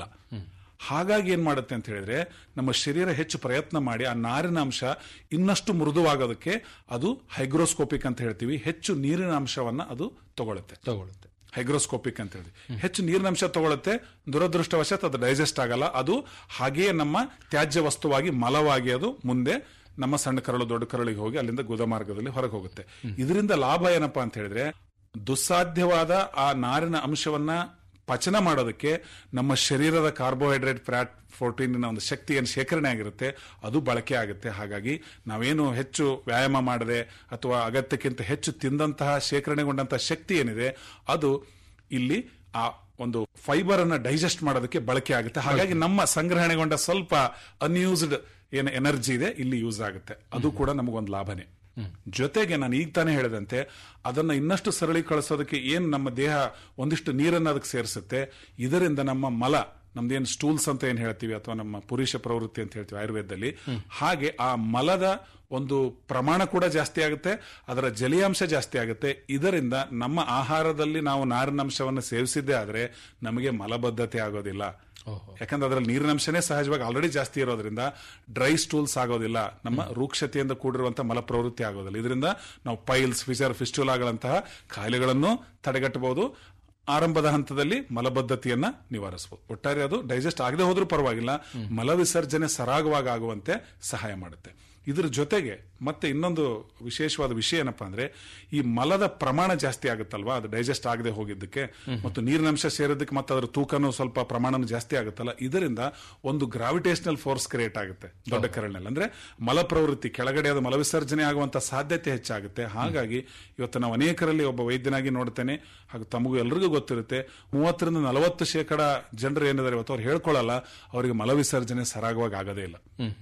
ಹಾಗಾಗಿ ಏನ್ ಮಾಡುತ್ತೆ ಅಂತ ಹೇಳಿದ್ರೆ ನಮ್ಮ ಶರೀರ ಹೆಚ್ಚು ಪ್ರಯತ್ನ ಮಾಡಿ ಆ ನಾರಿನ ಅಂಶ ಇನ್ನಷ್ಟು ಮೃದುವಾಗೋದಕ್ಕೆ ಅದು ಹೈಗ್ರೋಸ್ಕೋಪಿಕ್ ಅಂತ ಹೇಳ್ತೀವಿ ಹೆಚ್ಚು ನೀರಿನ ಅಂಶವನ್ನ ಅದು ತಗೊಳುತ್ತೆ ತಗೊಳುತ್ತೆ ಹೈಗ್ರೋಸ್ಕೋಪಿಕ್ ಅಂತ ಹೇಳಿ ಹೆಚ್ಚು ನೀರಿನಂಶ ತಗೊಳುತ್ತೆ ದುರದೃಷ್ಟವಶಾತ್ ಅದು ಡೈಜೆಸ್ಟ್ ಆಗಲ್ಲ ಅದು ಹಾಗೆಯೇ ನಮ್ಮ ತ್ಯಾಜ್ಯ ವಸ್ತುವಾಗಿ ಮಲವಾಗಿ ಅದು ಮುಂದೆ ನಮ್ಮ ಸಣ್ಣ ಕರಳು ದೊಡ್ಡ ಕರಳಿಗೆ ಹೋಗಿ ಅಲ್ಲಿಂದ ಗುದ ಮಾರ್ಗದಲ್ಲಿ ಹೊರಗೆ ಹೋಗುತ್ತೆ ಇದರಿಂದ ಲಾಭ ಏನಪ್ಪಾ ಅಂತ ಹೇಳಿದ್ರೆ ದುಸ್ಸಾಧ್ಯವಾದ ಆ ನಾರಿನ ಅಂಶವನ್ನ ಪಚನ ಮಾಡೋದಕ್ಕೆ ನಮ್ಮ ಶರೀರದ ಕಾರ್ಬೋಹೈಡ್ರೇಟ್ ಫ್ಯಾಟ್ ಪ್ರೋಟೀನಿನ ಒಂದು ಶಕ್ತಿ ಏನು ಶೇಖರಣೆ ಆಗಿರುತ್ತೆ ಅದು ಬಳಕೆ ಆಗುತ್ತೆ ಹಾಗಾಗಿ ನಾವೇನು ಹೆಚ್ಚು ವ್ಯಾಯಾಮ ಮಾಡದೆ ಅಥವಾ ಅಗತ್ಯಕ್ಕಿಂತ ಹೆಚ್ಚು ತಿಂದಂತಹ ಶೇಖರಣೆಗೊಂಡಂತಹ ಶಕ್ತಿ ಏನಿದೆ ಅದು ಇಲ್ಲಿ ಆ ಒಂದು ಫೈಬರ್ ಅನ್ನ ಡೈಜೆಸ್ಟ್ ಮಾಡೋದಕ್ಕೆ ಬಳಕೆ ಆಗುತ್ತೆ ಹಾಗಾಗಿ ನಮ್ಮ ಸಂಗ್ರಹಣೆಗೊಂಡ ಸ್ವಲ್ಪ ಅನ್ಯೂಸ್ಡ್ ಏನು ಎನರ್ಜಿ ಇದೆ ಇಲ್ಲಿ ಯೂಸ್ ಆಗುತ್ತೆ ಅದು ಕೂಡ ನಮಗೊಂದು ಲಾಭನೇ ಜೊತೆಗೆ ನಾನು ಈಗ ತಾನೇ ಹೇಳಿದಂತೆ ಅದನ್ನ ಇನ್ನಷ್ಟು ಸರಳೀಕರಿಸೋದಕ್ಕೆ ಏನ್ ನಮ್ಮ ದೇಹ ಒಂದಿಷ್ಟು ನೀರನ್ನು ಅದಕ್ಕೆ ಸೇರಿಸುತ್ತೆ ಇದರಿಂದ ನಮ್ಮ ಮಲ ನಮ್ದೇನು ಸ್ಟೂಲ್ಸ್ ಅಂತ ಏನ್ ಹೇಳ್ತೀವಿ ಅಥವಾ ನಮ್ಮ ಪುರುಷ ಪ್ರವೃತ್ತಿ ಅಂತ ಹೇಳ್ತೀವಿ ಆಯುರ್ವೇದದಲ್ಲಿ ಹಾಗೆ ಆ ಮಲದ ಒಂದು ಪ್ರಮಾಣ ಕೂಡ ಜಾಸ್ತಿ ಆಗುತ್ತೆ ಅದರ ಜಲೀಯಾಂಶ ಜಾಸ್ತಿ ಆಗುತ್ತೆ ಇದರಿಂದ ನಮ್ಮ ಆಹಾರದಲ್ಲಿ ನಾವು ನಾರಿನಂಶವನ್ನು ಸೇವಿಸಿದ್ದೇ ಆದ್ರೆ ನಮಗೆ ಮಲಬದ್ಧತೆ ಆಗೋದಿಲ್ಲ ಯಾಕಂದ್ರೆ ಅದರಲ್ಲಿ ನೀರಿನಂಶನೇ ಸಹಜವಾಗಿ ಆಲ್ರೆಡಿ ಜಾಸ್ತಿ ಇರೋದ್ರಿಂದ ಡ್ರೈ ಸ್ಟೂಲ್ಸ್ ಆಗೋದಿಲ್ಲ ನಮ್ಮ ರೂಕ್ಷತೆಯಿಂದ ಕೂಡಿರುವಂತಹ ಮಲ ಪ್ರವೃತ್ತಿ ಆಗೋದಿಲ್ಲ ಇದರಿಂದ ನಾವು ಪೈಲ್ಸ್ ಫಿಶರ್ ಫಿಸ್ಟುಲಾಗಳಂತಹ ಕಾಯಿಲೆಗಳನ್ನು ತಡೆಗಟ್ಟಬಹುದು ಆರಂಭದ ಹಂತದಲ್ಲಿ ಮಲಬದ್ಧತೆಯನ್ನ ನಿವಾರಿಸಬಹುದು ಒಟ್ಟಾರೆ ಅದು ಡೈಜೆಸ್ಟ್ ಆಗದೆ ಹೋದ್ರೂ ಪರವಾಗಿಲ್ಲ ಮಲ ವಿಸರ್ಜನೆ ಸರಾಗವಾಗಿ ಆಗುವಂತೆ ಸಹಾಯ ಮಾಡುತ್ತೆ ಇದ್ರ ಜೊತೆಗೆ ಮತ್ತೆ ಇನ್ನೊಂದು ವಿಶೇಷವಾದ ವಿಷಯ ಏನಪ್ಪಾ ಅಂದ್ರೆ ಈ ಮಲದ ಪ್ರಮಾಣ ಜಾಸ್ತಿ ಆಗುತ್ತಲ್ವಾ ಅದು ಡೈಜೆಸ್ಟ್ ಆಗದೆ ಹೋಗಿದ್ದಕ್ಕೆ ಮತ್ತು ನೀರಿನಂಶ ಸೇರೋದಕ್ಕೆ ಮತ್ತೆ ಅದರ ತೂಕನೂ ಸ್ವಲ್ಪ ಪ್ರಮಾಣನೂ ಜಾಸ್ತಿ ಆಗುತ್ತಲ್ಲ ಇದರಿಂದ ಒಂದು ಗ್ರಾವಿಟೇಷನಲ್ ಫೋರ್ಸ್ ಕ್ರಿಯೇಟ್ ಆಗುತ್ತೆ ದೊಡ್ಡ ಕರಳಿನಲ್ಲಿ ಅಂದ್ರೆ ಮಲ ಪ್ರವೃತ್ತಿ ಕೆಳಗಡೆ ಅದು ಮಲ ವಿಸರ್ಜನೆ ಆಗುವಂತ ಸಾಧ್ಯತೆ ಹೆಚ್ಚಾಗುತ್ತೆ ಹಾಗಾಗಿ ಇವತ್ತು ನಾವು ಅನೇಕರಲ್ಲಿ ಒಬ್ಬ ವೈದ್ಯನಾಗಿ ನೋಡ್ತೇನೆ ಹಾಗೂ ತಮಗೂ ಎಲ್ರಿಗೂ ಗೊತ್ತಿರುತ್ತೆ ಮೂವತ್ತರಿಂದ ನಲವತ್ತು ಶೇಕಡ ಜನರು ಏನಿದ್ದಾರೆ ಇವತ್ತು ಅವ್ರು ಹೇಳ್ಕೊಳ್ಳಲ್ಲ ಅವರಿಗೆ ಮಲ ವಿಸರ್ಜನೆ ಸರಾಗವಾಗಿ ಆಗದೇ ಇಲ್ಲ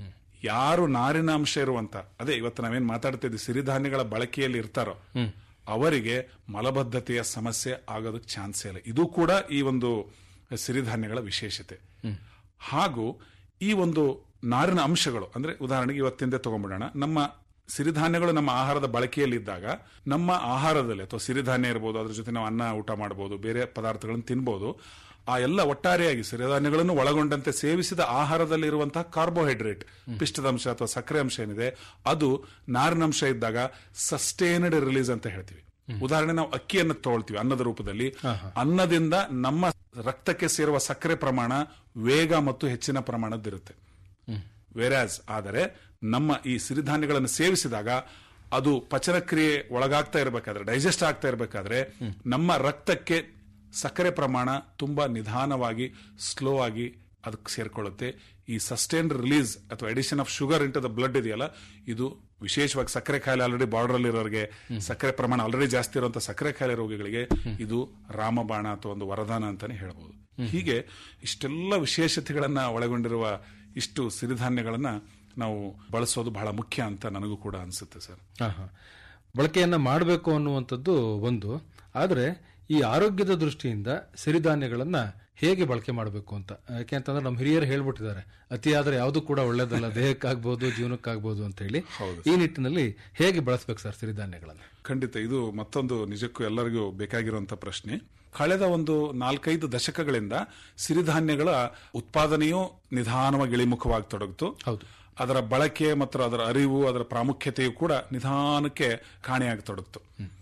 ಯಾರು ನಾರಿನ ಅಂಶ ಇರುವಂತ ಅದೇ ಇವತ್ತು ನಾವೇನ್ ಮಾತಾಡ್ತಿದ್ವಿ ಸಿರಿಧಾನ್ಯಗಳ ಬಳಕೆಯಲ್ಲಿ ಇರ್ತಾರೋ ಅವರಿಗೆ ಮಲಬದ್ಧತೆಯ ಸಮಸ್ಯೆ ಆಗೋದಕ್ಕೆ ಚಾನ್ಸೇ ಇಲ್ಲ ಇದು ಕೂಡ ಈ ಒಂದು ಸಿರಿಧಾನ್ಯಗಳ ವಿಶೇಷತೆ ಹಾಗೂ ಈ ಒಂದು ನಾರಿನ ಅಂಶಗಳು ಅಂದ್ರೆ ಉದಾಹರಣೆಗೆ ಇವತ್ತಿಂದ ತಗೊಂಡ್ಬಿಡೋಣ ನಮ್ಮ ಸಿರಿಧಾನ್ಯಗಳು ನಮ್ಮ ಆಹಾರದ ಬಳಕೆಯಲ್ಲಿದ್ದಾಗ ನಮ್ಮ ಆಹಾರದಲ್ಲಿ ಅಥವಾ ಸಿರಿಧಾನ್ಯ ಇರ್ಬೋದು ಅದ್ರ ಜೊತೆ ನಾವು ಅನ್ನ ಊಟ ಮಾಡಬಹುದು ಬೇರೆ ಪದಾರ್ಥಗಳನ್ನು ತಿನ್ಬೋದು ಆ ಎಲ್ಲ ಒಟ್ಟಾರೆಯಾಗಿ ಸಿರಿಧಾನ್ಯಗಳನ್ನು ಒಳಗೊಂಡಂತೆ ಸೇವಿಸಿದ ಆಹಾರದಲ್ಲಿ ಇರುವಂತಹ ಕಾರ್ಬೋಹೈಡ್ರೇಟ್ ಪಿಷ್ಟದ ಅಂಶ ಅಥವಾ ಸಕ್ಕರೆ ಅಂಶ ಏನಿದೆ ಅದು ನಾರಿನಂಶ ಇದ್ದಾಗ ಸಸ್ಟೈನಡ್ ರಿಲೀಸ್ ಅಂತ ಹೇಳ್ತೀವಿ ಉದಾಹರಣೆ ನಾವು ಅಕ್ಕಿಯನ್ನು ತಗೊಳ್ತೀವಿ ಅನ್ನದ ರೂಪದಲ್ಲಿ ಅನ್ನದಿಂದ ನಮ್ಮ ರಕ್ತಕ್ಕೆ ಸೇರುವ ಸಕ್ಕರೆ ಪ್ರಮಾಣ ವೇಗ ಮತ್ತು ಹೆಚ್ಚಿನ ಪ್ರಮಾಣದ್ದಿರುತ್ತೆ ವೆರಾಸ್ ಆದರೆ ನಮ್ಮ ಈ ಸಿರಿಧಾನ್ಯಗಳನ್ನು ಸೇವಿಸಿದಾಗ ಅದು ಪಚನಕ್ರಿಯೆ ಒಳಗಾಗ್ತಾ ಇರಬೇಕಾದ್ರೆ ಡೈಜೆಸ್ಟ್ ಆಗ್ತಾ ಇರಬೇಕಾದ್ರೆ ನಮ್ಮ ರಕ್ತಕ್ಕೆ ಸಕ್ಕರೆ ಪ್ರಮಾಣ ತುಂಬಾ ನಿಧಾನವಾಗಿ ಸ್ಲೋ ಆಗಿ ಅದಕ್ಕೆ ಸೇರ್ಕೊಳ್ಳುತ್ತೆ ಈ ಸಸ್ಟೈನ್ ರಿಲೀಸ್ ಅಥವಾ addition of sugar into the blood ಇದೆಯಲ್ಲ ಇದು ವಿಶೇಷವಾಗಿ ಸಕ್ಕರೆ ಕಾಯಿಲೆ ಆಲ್ರೆಡಿ ಬಾರ್ಡರ್ ಅಲ್ಲಿ ಇರೋರಿಗೆ ಸಕ್ಕರೆ ಪ್ರಮಾಣ ಆಲ್ರೆಡಿ ಜಾಸ್ತಿ ಇರುವಂತ ಸಕ್ಕರೆ ಕಾಯಿಲೆ ರೋಗಿಗಳಿಗೆ ಇದು ರಾಮಬಾಣ ಅಥವಾ ಒಂದು ವರದಾನ ಅಂತಾನೆ ಹೇಳ್ಬೋದು ಹೀಗೆ ಇಷ್ಟೆಲ್ಲ ವಿಶೇಷತೆಗಳನ್ನ ಒಳಗೊಂಡಿರುವ ಇಷ್ಟು ಸಿರಿಧಾನ್ಯಗಳನ್ನ ನಾವು ಬಳಸೋದು ಬಹಳ ಮುಖ್ಯ ಅಂತ ನನಗೂ ಕೂಡ ಅನ್ಸುತ್ತೆ ಸರ್ ಹಾ, ಹಾ. ಬಳಕೆಯನ್ನ ಮಾಡಬೇಕು ಅನ್ನುವಂಥದ್ದು ಒಂದು ಆದರೆ ಈ ಆರೋಗ್ಯದ ದೃಷ್ಟಿಯಿಂದ ಸಿರಿಧಾನ್ಯಗಳನ್ನ ಹೇಗೆ ಬಳಕೆ ಮಾಡಬೇಕು ಅಂತ ಯಾಕೆಂತಂದ್ರೆ ನಮ್ಮ ಹಿರಿಯರು ಹೇಳ್ಬಿಟ್ಟಿದ್ದಾರೆ ಅತಿಯಾದ್ರೆ ಯಾವುದು ಕೂಡ ಒಳ್ಳೇದಲ್ಲ ದೇಹಕ್ಕಾಗ್ಬೋದು ಜೀವನಕ್ಕಾಗ್ಬೋದು ಅಂತ ಹೇಳಿ ಈ ನಿಟ್ಟಿನಲ್ಲಿ ಹೇಗೆ ಬಳಸಬೇಕು ಸರ್ ಸಿರಿಧಾನ್ಯಗಳನ್ನ ಖಂಡಿತ ಇದು ಮತ್ತೊಂದು ನಿಜಕ್ಕೂ ಎಲ್ಲರಿಗೂ ಬೇಕಾಗಿರುವಂತ ಪ್ರಶ್ನೆ ಕಳೆದ ಒಂದು ನಾಲ್ಕೈದು ದಶಕಗಳಿಂದ ಸಿರಿಧಾನ್ಯಗಳ ಉತ್ಪಾದನೆಯೂ ನಿಧಾನವಾಗಿ ಇಳಿಮುಖವಾಗಿ ತೊಡಗಿತು ಹೌದು. ಅದರ ಬಳಕೆ ಮತ್ತು ಅದರ ಅರಿವು ಅದರ ಪ್ರಾಮುಖ್ಯತೆಯು ಕೂಡ ನಿಧಾನಕ್ಕೆ ಕಾಣೆಯಾಗಿ ತೊಡಗಿತು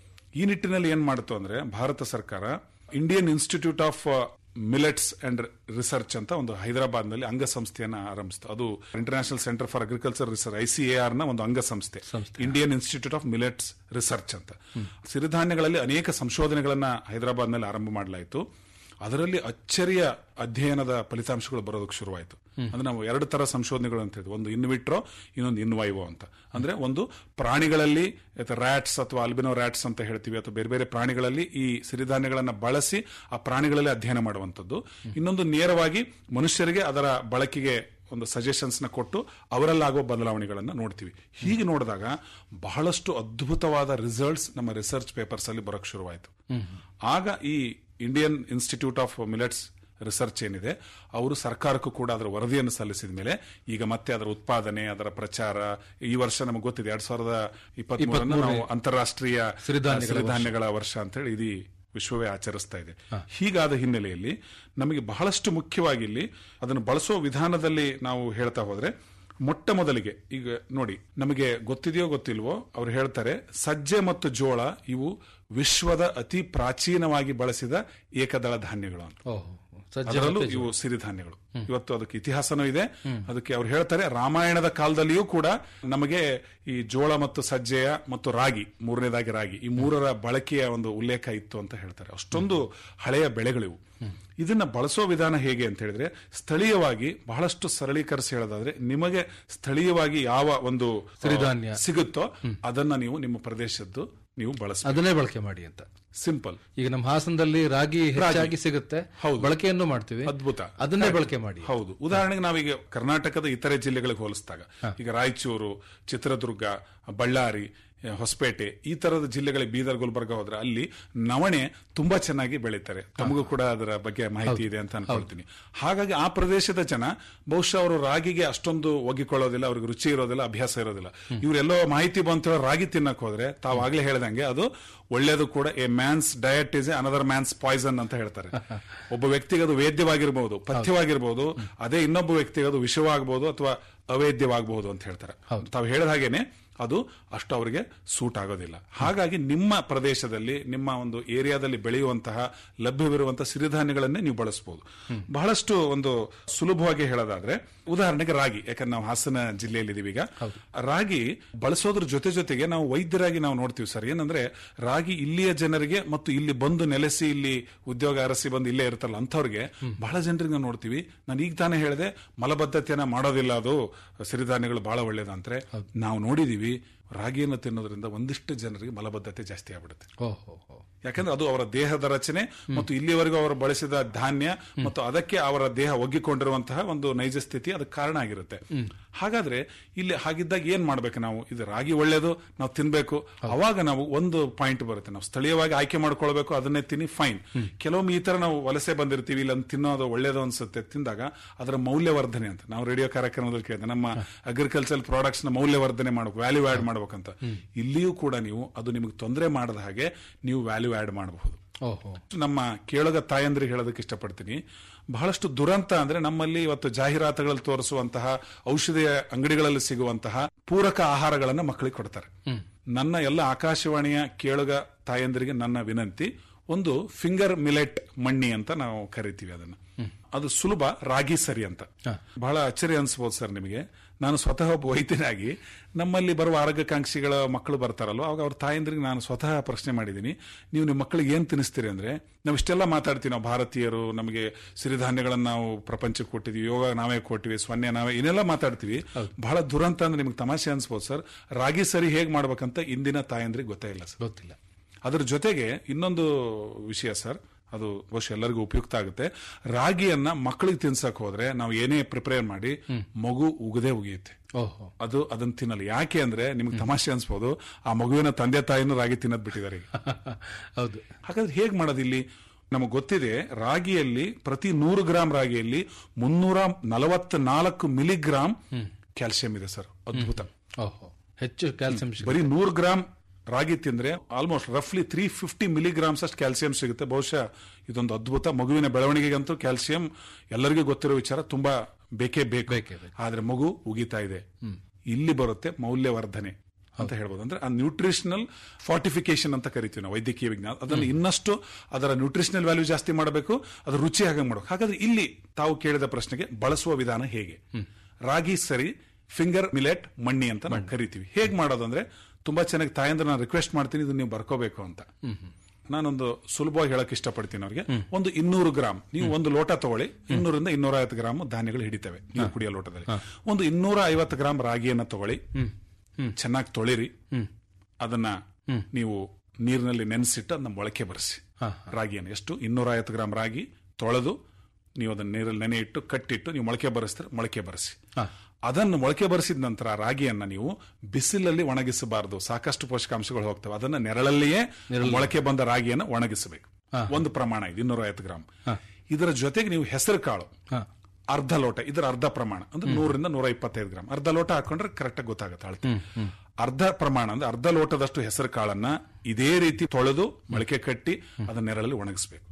ಈ ನಿಟ್ಟಿನಲ್ಲಿ ಏನ್ ಮಾಡಿತು ಅಂದ್ರೆ ಭಾರತ ಸರ್ಕಾರ Indian Institute of Millets and Research ಅಂತ ಒಂದು ಹೈದರಾಬಾದ್ ನಲ್ಲಿ ಅಂಗಸಂಸ್ಥೆಯನ್ನ ಆರಂಭಿಸಿತು ಅದು International Centre for Agriculture Research ICAR ನ ಒಂದು ಅಂಗಸಂಸ್ಥೆ Indian Institute of Millets Research ಅಂತ ಸಿರಿಧಾನ್ಯಗಳಲ್ಲಿ ಅನೇಕ ಸಂಶೋಧನೆಗಳನ್ನ ಹೈದರಾಬಾದ್ ನಲ್ಲಿ ಆರಂಭ ಮಾಡಲಾಯಿತು ಅದರಲ್ಲಿ ಅಚ್ಚರಿಯ ಅಧ್ಯಯನದ ಫಲಿತಾಂಶಗಳು ಬರೋದಕ್ಕೆ ಶುರುವಾಯಿತು ಅಂದ್ರೆ ನಾವು ಎರಡು ತರ ಸಂಶೋಧನೆಗಳು ಅಂತ ಹೇಳಿದ್ವಿ ಒಂದು ಇನ್ವಿಟ್ರೋ ಇನ್ನೊಂದು ಇನ್ವೈವೋ ಅಂತ ಅಂದ್ರೆ ಒಂದು ಪ್ರಾಣಿಗಳಲ್ಲಿ ರ್ಯಾಟ್ಸ್ ಅಥವಾ ಅಲ್ಬಿನೋ ರ್ಯಾಟ್ಸ್ ಅಂತ ಹೇಳ್ತೀವಿ ಅಥವಾ ಬೇರೆ ಬೇರೆ ಪ್ರಾಣಿಗಳಲ್ಲಿ ಈ ಸಿರಿಧಾನ್ಯಗಳನ್ನ ಬಳಸಿ ಆ ಪ್ರಾಣಿಗಳಲ್ಲಿ ಅಧ್ಯಯನ ಮಾಡುವಂತದ್ದು ಇನ್ನೊಂದು ನೇರವಾಗಿ ಮನುಷ್ಯರಿಗೆ ಅದರ ಬಳಕೆಗೆ ಒಂದು ಸಜೆಷನ್ಸ್ ನ ಕೊಟ್ಟು ಅವರಲ್ಲಾಗುವ ಬದಲಾವಣೆಗಳನ್ನ ನೋಡ್ತೀವಿ ಹೀಗೆ ನೋಡಿದಾಗ ಬಹಳಷ್ಟು ಅದ್ಭುತವಾದ ರಿಸಲ್ಟ್ಸ್ ನಮ್ಮ ರಿಸರ್ಚ್ ಪೇಪರ್ಸ್ ಅಲ್ಲಿ ಬರೋಕ್ ಶುರುವಾಯಿತು ಆಗ ಈ Indian Institute of Millets Research ಏನಿದೆ ಅವರು ಸರ್ಕಾರಕ್ಕೂ ಕೂಡ ಅದರ ವರದಿಯನ್ನು ಸಲ್ಲಿಸಿದ ಮೇಲೆ ಈಗ ಮತ್ತೆ ಅದರ ಉತ್ಪಾದನೆ ಅದರ ಪ್ರಚಾರ ಈ ವರ್ಷ ನಮಗೆ ಗೊತ್ತಿದೆ ಎರಡ್ ಸಾವಿರದ ಇಪ್ಪತ್ಮೂರನ್ನು ನಾವು ಅಂತಾರಾಷ್ಟ್ರೀಯ ಸಿರಿಧಾನ್ಯಗಳ ಸಿರಿಧಾನ್ಯಗಳ ವರ್ಷ ಅಂತ ಹೇಳಿ ಇಡೀ ವಿಶ್ವವೇ ಆಚರಿಸ್ತಾ ಇದೆ ಹೀಗಾದ ಹಿನ್ನೆಲೆಯಲ್ಲಿ ನಮಗೆ ಬಹಳಷ್ಟು ಮುಖ್ಯವಾಗಿ ಇಲ್ಲಿ ಅದನ್ನು ಬಳಸುವ ವಿಧಾನದಲ್ಲಿ ನಾವು ಹೇಳ್ತಾ ಹೋದ್ರೆ ಮೊಟ್ಟ ಮೊದಲಿಗೆ ಈಗ ನೋಡಿ ನಮಗೆ ಗೊತ್ತಿದೆಯೋ ಗೊತ್ತಿಲ್ವೋ ಅವ್ರು ಹೇಳ್ತಾರೆ ಸಜ್ಜೆ ಮತ್ತು ಜೋಳ ಇವು ವಿಶ್ವದ ಅತಿ ಪ್ರಾಚೀನವಾಗಿ ಬಳಸಿದ ಏಕದಳ ಧಾನ್ಯಗಳು ಅಂತ ಓಹ್ ಸಜ್ಜೆ ಅದರಲ್ಲೂ ಇವು ಸಿರಿಧಾನ್ಯಗಳು ಇವತ್ತು ಅದಕ್ಕೆ ಇತಿಹಾಸನೂ ಇದೆ ಅದಕ್ಕೆ ಅವ್ರು ಹೇಳ್ತಾರೆ ರಾಮಾಯಣದ ಕಾಲದಲ್ಲಿಯೂ ಕೂಡ ನಮಗೆ ಈ ಜೋಳ ಮತ್ತು ಸಜ್ಜೆಯ ಮತ್ತು ರಾಗಿ ಮೂರನೇದಾಗಿ ರಾಗಿ ಈ ಮೂರರ ಬಳಕೆಯ ಒಂದು ಉಲ್ಲೇಖ ಇತ್ತು ಅಂತ ಹೇಳ್ತಾರೆ ಅಷ್ಟೊಂದು ಹಳೆಯ ಬೆಳೆಗಳಿವು ಇದನ್ನ ಬಳಸೋ ವಿಧಾನ ಹೇಗೆ ಅಂತ ಹೇಳಿದ್ರೆ ಸ್ಥಳೀಯವಾಗಿ ಬಹಳಷ್ಟು ಸರಳೀಕರಿಸಿ ಹೇಳೋದಾದ್ರೆ ನಿಮಗೆ ಸ್ಥಳೀಯವಾಗಿ ಯಾವ ಒಂದು ಆ, ಸಿರಿಧಾನ್ಯ. ಸಿಗುತ್ತೋ ಅದನ್ನ ನೀವು ನಿಮ್ಮ ಪ್ರದೇಶದ್ದು ನೀವು ಬಳಸ ಅದನ್ನೇ ಬಳಕೆ ಮಾಡಿ ಅಂತ ಸಿಂಪಲ್ ಈಗ ನಮ್ಮ ಹಾಸನದಲ್ಲಿ ರಾಗಿ ಹೆಚ್ಚಾಗಿ ಸಿಗುತ್ತೆ ಹೌದು. ಬಳಕೆಯನ್ನು ಮಾಡ್ತೀವಿ ಅದ್ಭುತ ಅದನ್ನೇ ಬಳಕೆ ಮಾಡಿ ಹೌದು ಉದಾಹರಣೆಗೆ ನಾವೀಗ ಕರ್ನಾಟಕದ ಇತರೆ ಜಿಲ್ಲೆಗಳಿಗೆ ಹೋಲಿಸಿದಾಗ ಈಗ ರಾಯಚೂರು ಚಿತ್ರದುರ್ಗ ಬಳ್ಳಾರಿ ಆ, ಹೊಸಪೇಟೆ ಈ ತರದ ಜಿಲ್ಲೆಗಳಿಗೆ ಬೀದರ್ ಗುಲ್ಬರ್ಗ ಹೋದ್ರೆ ಅಲ್ಲಿ ನವಣೆ ತುಂಬಾ ಚೆನ್ನಾಗಿ ಬೆಳೀತಾರೆ ತಮಗೂ ಕೂಡ ಅದರ ಬಗ್ಗೆ ಮಾಹಿತಿ ಇದೆ ಅಂತ ಅನ್ಕೊಳ್ತೀನಿ ಹಾಗಾಗಿ ಆ ಪ್ರದೇಶದ ಜನ ಬಹುಶಃ ಅವರು ರಾಗಿಗೆ ಅಷ್ಟೊಂದು ಒಗ್ಗಿಕೊಳ್ಳೋದಿಲ್ಲ ಅವ್ರಿಗೆ ರುಚಿ ಇರೋದಿಲ್ಲ ಅಭ್ಯಾಸ ಇರೋದಿಲ್ಲ ಇವರೆಲ್ಲೋ ಮಾಹಿತಿ ಬಂತು ರಾಗಿ ತಿನ್ನಕ್ ಹೋದ್ರೆ ತಾವು ಆಗ್ಲೇ ಹೇಳ್ದಂಗೆ ಅದು ಒಳ್ಳೇದು ಕೂಡ a man's diet is another man's poison ಅಂತ ಹೇಳ್ತಾರೆ ಒಬ್ಬ ವ್ಯಕ್ತಿಗೆ ಅದು ವೇದ್ಯವಾಗಿರ್ಬೋದು ಪಥ್ಯವಾಗಿರ್ಬೋದು ಅದೇ ಇನ್ನೊಬ್ಬ ವ್ಯಕ್ತಿಗೆ ಅದು ವಿಷವಾಗಬಹುದು ಅಥವಾ ಅವೇದ್ಯವಾಗಬಹುದು ಅಂತ ಹೇಳ್ತಾರೆ ತಾವು ಹೇಳಿದ ಹಾಗೇನೆ ಅದು ಅಷ್ಟು ಅವರಿಗೆ ಸೂಟ್ ಆಗೋದಿಲ್ಲ ಹಾಗಾಗಿ ನಿಮ್ಮ ಪ್ರದೇಶದಲ್ಲಿ ನಿಮ್ಮ ಒಂದು ಏರಿಯಾದಲ್ಲಿ ಬೆಳೆಯುವಂತಹ ಲಭ್ಯವಿರುವಂತಹ ಸಿರಿಧಾನ್ಯಗಳನ್ನೇ ನೀವು ಬಳಸಬಹುದು ಬಹಳಷ್ಟು ಒಂದು ಸುಲಭವಾಗಿ ಹೇಳೋದಾದ್ರೆ ಉದಾಹರಣೆಗೆ ರಾಗಿ ಯಾಕಂದ್ರೆ ನಾವು ಹಾಸನ ಜಿಲ್ಲೆಯಲ್ಲಿ ಇದೀವಿ ಈಗ ರಾಗಿ ಬಳಸೋದ್ರ ಜೊತೆ ಜೊತೆಗೆ ನಾವು ವೈದ್ಯರಾಗಿ ನಾವು ನೋಡ್ತೀವಿ ಸರ್ ಏನಂದ್ರೆ ರಾಗಿ ಇಲ್ಲಿಯ ಜನರಿಗೆ ಮತ್ತು ಇಲ್ಲಿ ಬಂದು ನೆಲೆಸಿ ಇಲ್ಲಿ ಉದ್ಯೋಗ ಅರಸಿ ಬಂದು ಇಲ್ಲೇ ಇರ್ತಾರಲ್ಲ ಅಂಥವ್ರಿಗೆ ಬಹಳ ಜನರಿಗೆ ನಾವು ನೋಡ್ತೀವಿ ನಾನು ಈಗ ತಾನೇ ಹೇಳಿದೆ ಮಲಬದ್ಧತೆಯನ್ನ ಮಾಡೋದಿಲ್ಲ ಅದು ಸಿರಿಧಾನ್ಯಗಳು ಬಹಳ ಒಳ್ಳೇದಂದ್ರೆ ನಾವು ನೋಡಿದೀವಿ ರಾಗಿಯನ್ನು ತಿನ್ನೋದ್ರಿಂದ ಒಂದಿಷ್ಟು ಜನರಿಗೆ ಮಲಬದ್ಧತೆ ಜಾಸ್ತಿ ಆಗ್ಬಿಡುತ್ತೆ ಓಹೋ ಯಾಕಂದ್ರೆ ಅದು ಅವರ ದೇಹದ ರಚನೆ ಮತ್ತು ಇಲ್ಲಿವರೆಗೂ ಅವರು ಬಳಸಿದ ಧಾನ್ಯ ಮತ್ತು ಅದಕ್ಕೆ ಅವರ ದೇಹ ಒಗ್ಗಿಕೊಂಡಿರುವಂತಹ ಒಂದು ನೈಜ ಸ್ಥಿತಿ ಅದಕ್ಕೆ ಕಾರಣ ಆಗಿರುತ್ತೆ ಹಾಗಾದ್ರೆ ಇಲ್ಲಿ ಹಾಗಿದ್ದಾಗ ಏನ್ ಮಾಡ್ಬೇಕು ನಾವು ಇದು ರಾಗಿ ಒಳ್ಳೇದು ನಾವು ತಿನ್ಬೇಕು ಅವಾಗ ನಾವು ಒಂದು ಪಾಯಿಂಟ್ ಬರುತ್ತೆ ನಾವು ಸ್ಥಳೀಯವಾಗಿ ಆಯ್ಕೆ ಮಾಡ್ಕೊಳ್ಬೇಕು ಅದನ್ನೇ ತಿನ್ನಿ ಫೈನ್ ಕೆಲವೊಮ್ಮೆ ಈ ತರ ನಾವು ವಲಸೆ ಬಂದಿರ್ತೀವಿ ಇಲ್ಲ ತಿನ್ನೋದು ಒಳ್ಳೇದು ಅನ್ಸುತ್ತೆ ತಿಂದಾಗ ಅದರ ಮೌಲ್ಯವರ್ಧನೆ ಅಂತ ನಾವು ರೇಡಿಯೋ ಕಾರ್ಯಕ್ರಮದಲ್ಲಿ ಕೇಳಿದೆ ನಮ್ಮ ಅಗ್ರಿಕಲ್ಚರ್ ಪ್ರಾಡಕ್ಟ್ಸ್ ನ ಮೌಲ್ಯವರ್ಧನೆ ಮಾಡ್ಬೇಕು ವ್ಯಾಲ್ಯೂ ಆಡ್ ಮಾಡ್ಬೇಕಂತ ಇಲ್ಲಿಯೂ ಕೂಡ ನೀವು ಅದು ನಿಮಗೆ ತೊಂದರೆ ಮಾಡದ ಹಾಗೆ ನೀವು ವ್ಯಾಲ್ಯೂ ಆಡ್ ಮಾಡಬಹುದು ಓಹೋ ನಮ್ಮ ಕೇಳಗ ತಾಯಂದ್ರಿಗೆ ಹೇಳೋದಕ್ಕೆ ಇಷ್ಟಪಡ್ತೀನಿ ಬಹಳಷ್ಟು ದುರಂತ ಅಂದ್ರೆ ನಮ್ಮಲ್ಲಿ ಇವತ್ತು ಜಾಹೀರಾತುಗಳಲ್ಲಿ ತೋರಿಸುವಂತಹ ಔಷಧಿಯ ಅಂಗಡಿಗಳಲ್ಲಿ ಸಿಗುವಂತಹ ಪೂರಕ ಆಹಾರಗಳನ್ನ ಮಕ್ಕಳಿಗೆ ಕೊಡ್ತಾರೆ ನನ್ನ ಎಲ್ಲ ಆಕಾಶವಾಣಿಯ ಕೇಳುಗ ತಾಯಂದ್ರಿಗೆ ನನ್ನ ವಿನಂತಿ ಒಂದು ಫಿಂಗರ್ ಮಿಲೆಟ್ ಮಣ್ಣಿ ಅಂತ ನಾವು ಕರಿತೀವಿ ಅದನ್ನ ಅದು ಸುಲಭ ರಾಗಿ ಸರಿ ಅಂತ ಬಹಳ ಅಚ್ಚರಿ ಅನ್ಸ್ಬೋದು ಸರ್ ನಿಮಗೆ ನಾನು ಸ್ವತಃ ಒಬ್ಬ ವೈದ್ಯನಾಗಿ ನಮ್ಮಲ್ಲಿ ಬರುವ ಆರೋಗ್ಯಕಾಂಕ್ಷಿಗಳ ಮಕ್ಕಳು ಬರ್ತಾರಲ್ವ ಅವಾಗ ಅವ್ರ ತಾಯಂದ್ರಿಗೆ ನಾನು ಸ್ವತಃ ಪ್ರಶ್ನೆ ಮಾಡಿದ್ದೀನಿ ನೀವು ನಿಮ್ಮ ಮಕ್ಕಳಿಗೆ ಏನ್ ತಿನ್ನಿಸ್ತೀರಿ ಅಂದ್ರೆ ನಾವು ಇಷ್ಟೆಲ್ಲ ಮಾತಾಡ್ತೀವಿ ನಾವು ಭಾರತೀಯರು ನಮಗೆ ಸಿರಿಧಾನ್ಯಗಳನ್ನ ನಾವು ಪ್ರಪಂಚಕ್ಕೆ ಕೊಟ್ಟಿದ್ವಿ ಯೋಗ ನಾವೇ ಕೊಟ್ಟಿವಿ ಸ್ವನ್ಯ ನಾವೇ ಏನೆಲ್ಲ ಮಾತಾಡ್ತೀವಿ ಬಹಳ ದುರಂತ ಅಂದ್ರೆ ನಿಮ್ಗೆ ತಮಾಷೆ ಅನ್ಸ್ಬೋದು ಸರ್ ರಾಗಿ ಸರಿ ಹೇಗ್ ಮಾಡ್ಬೇಕಂತ ಇಂದಿನ ತಾಯಂದ್ರಿಗೆ ಗೊತ್ತೇ ಇಲ್ಲ ಸರ್ ಗೊತ್ತಿಲ್ಲ ಅದ್ರ ಜೊತೆಗೆ ಇನ್ನೊಂದು ವಿಷಯ ಸರ್ ಅದು ಬಹುಶಃ ಎಲ್ಲರಿಗೂ ಉಪಯುಕ್ತ ಆಗುತ್ತೆ ರಾಗಿಯನ್ನ ಮಕ್ಕಳಿಗೆ ತಿನ್ಸಕ್ ಹೋದ್ರೆ ನಾವು ಏನೇ ಪ್ರಿಪೇರ್ ಮಾಡಿ ಮಗು ಉಗದೇ ಉಗಿಯುತ್ತೆ ಓಹೋ ಅದು ಅದನ್ನ ತಿನ್ನಲ್ಲ ಯಾಕೆ ಅಂದ್ರೆ ನಿಮ್ಗೆ ತಮಾಷೆ ಅನ್ಸ್ಬೋದು ಆ ಮಗುವಿನ ತಂದೆ ತಾಯಿನೂ ರಾಗಿ ತಿನ್ನೋದ್ ಬಿಟ್ಟಿದ್ದಾರೆ ಈಗ ಹೌದು ಹಾಗಾದ್ರೆ ಹೇಗ್ ಮಾಡೋದು ಇಲ್ಲಿ ನಮಗೆ ಗೊತ್ತಿದೆ ರಾಗಿಯಲ್ಲಿ ಪ್ರತಿ ನೂರು ಗ್ರಾಂ ರಾಗಿಯಲ್ಲಿ ಮುನ್ನೂರ ನಲವತ್ನಾಲ್ಕು ಮಿಲಿಗ್ರಾಂ ಕ್ಯಾಲ್ಸಿಯಂ ಇದೆ ಸರ್ ಅದ್ಭುತ ಓಹೋ ಹೆಚ್ಚು ಕ್ಯಾಲ್ಸಿಯಂ ಸಿಗುತ್ತೆ ಬರೀ ನೂರು ಗ್ರಾಂ ರಾಗಿ ತಿಂದ್ರೆ ಆಲ್ಮೋಸ್ಟ್ ರಫ್ಲಿ ತ್ರೀ ಫಿಫ್ಟಿ ಮಿಲಿಗ್ರಾಮ್ಸ್ ಅಷ್ಟು ಕ್ಯಾಲ್ಸಿಯಂ ಸಿಗುತ್ತೆ ಬಹುಶಃ ಇದೊಂದು ಅದ್ಭುತ ಮಗುವಿನ ಬೆಳವಣಿಗೆಗಂತೂ ಕ್ಯಾಲ್ಸಿಯಂ ಎಲ್ಲರಿಗೂ ಗೊತ್ತಿರೋ ವಿಚಾರ ತುಂಬಾ ಬೇಕೇ ಬೇಕು ಬೇಕೇ ಬೇಕು. ಆದ್ರೆ ಮಗು ಉಗಿತಾ ಇದೆ ಇಲ್ಲಿ ಬರುತ್ತೆ ಮೌಲ್ಯವರ್ಧನೆ ಅಂತ ಹೇಳ್ಬೋದು ಅಂದ್ರೆ ಆ ನ್ಯೂಟ್ರಿಷನಲ್ ಫಾರ್ಟಿಫಿಕೇಶನ್ ಅಂತ ಕರಿತೀವಿ ನಾವು ವೈದ್ಯಕೀಯ ವಿಜ್ಞಾನ ಅದನ್ನು ಇನ್ನಷ್ಟು ಅದರ ನ್ಯೂಟ್ರಿಷನಲ್ ವ್ಯಾಲ್ಯೂ ಜಾಸ್ತಿ ಮಾಡಬೇಕು ಅದು ರುಚಿ ಹಾಗೆ ಮಾಡಬೇಕು ಹಾಗಾದ್ರೆ ಇಲ್ಲಿ ತಾವು ಕೇಳಿದ ಪ್ರಶ್ನೆಗೆ ಬಳಸುವ ವಿಧಾನ ಹೇಗೆ ರಾಗಿ ಸರಿ ಫಿಂಗರ್ ಮಿಲೆಟ್ ಮಣ್ಣಿ ಅಂತ ನಾವು ಕರಿತೀವಿ ಹೇಗ್ ಮಾಡೋದಂದ್ರೆ ತುಂಬಾ ಚೆನ್ನಾಗಿ ತಾಯಂದ್ರೆ ನಾನು ರಿಕ್ವೆಸ್ಟ್ ಮಾಡ್ತೀನಿ ಇದು ನೀವು ಬರ್ಕೋಬೇಕು ಅಂತ ನಾನೊಂದು ಸುಲಭವಾಗಿ ಹೇಳಕ್ ಇಷ್ಟಪಡ್ತೀನಿ ಅವ್ರಿಗೆ ಒಂದು ಇನ್ನೂರು ಗ್ರಾಮ್ ನೀವು ಒಂದು ಲೋಟ ತಗೊಳ್ಳಿ ಇನ್ನೂರಿಂದ ಇನ್ನೂರ ಐವತ್ತು ಗ್ರಾಮ್ ಧಾನ್ಯಗಳು ಹಿಡಿತವೆ ನೀವು ಕುಡಿಯೋ ಲೋಟದಲ್ಲಿ ಒಂದು ಇನ್ನೂರ ಐವತ್ತು ಗ್ರಾಮ್ ರಾಗಿಯನ್ನ ತಗೊಳ್ಳಿ ಚೆನ್ನಾಗಿ ತೊಳಿರಿ ಅದನ್ನ ನೀವು ನೀರಿನಲ್ಲಿ ನೆನೆಸಿಟ್ಟು ಅದನ್ನ ಮೊಳಕೆ ಬರೆಸಿ ರಾಗಿಯನ್ನು ಎಷ್ಟು ಇನ್ನೂರ ಐವತ್ತು ಗ್ರಾಮ್ ರಾಗಿ ತೊಳೆದು ನೀವು ಅದನ್ನ ನೀರಲ್ಲಿ ನೆನೆ ಇಟ್ಟು ಕಟ್ಟಿಟ್ಟು ನೀವು ಮೊಳಕೆ ಬರೆಸ್ತಾರೆ ಮೊಳಕೆ ಬರೆಸಿ ಅದನ್ನು ಮೊಳಕೆ ಬರೆಸಿದ ನಂತರ ಆ ರಾಗಿಯನ್ನ ನೀವು ಬಿಸಿಲಲ್ಲಿ ಒಣಗಿಸಬಾರದು ಸಾಕಷ್ಟು ಪೋಷಕಾಂಶಗಳು ಹೋಗ್ತವೆ ಅದನ್ನ ನೆರಳಲ್ಲಿಯೇ ಮೊಳಕೆ ಬಂದ ರಾಗಿಯನ್ನು ಒಣಗಿಸಬೇಕು ಒಂದು ಪ್ರಮಾಣ ಇದು ಇನ್ನೂರ ಐವತ್ತು ಗ್ರಾಮ್ ಇದರ ಜೊತೆಗೆ ನೀವು ಹೆಸರು ಕಾಳು ಅರ್ಧ ಲೋಟ ಇದರ ಅರ್ಧ ಪ್ರಮಾಣ ಅಂದ್ರೆ ನೂರರಿಂದ ನೂರ ಇಪ್ಪತ್ತೈದು ಗ್ರಾಮ್ ಅರ್ಧ ಲೋಟ ಹಾಕೊಂಡ್ರೆ ಕರೆಕ್ಟ್ ಆಗಿ ಗೊತ್ತಾಗುತ್ತೆ ಅಳತೆ ಅರ್ಧ ಪ್ರಮಾಣ ಅಂದ್ರೆ ಅರ್ಧ ಲೋಟದಷ್ಟು ಹೆಸರು ಕಾಳನ್ನ ಇದೇ ರೀತಿ ತೊಳೆದು ಮೊಳಕೆ ಕಟ್ಟಿ ಅದನ್ನ ನೆರಳಲ್ಲಿ ಒಣಗಿಸ್ಬೇಕು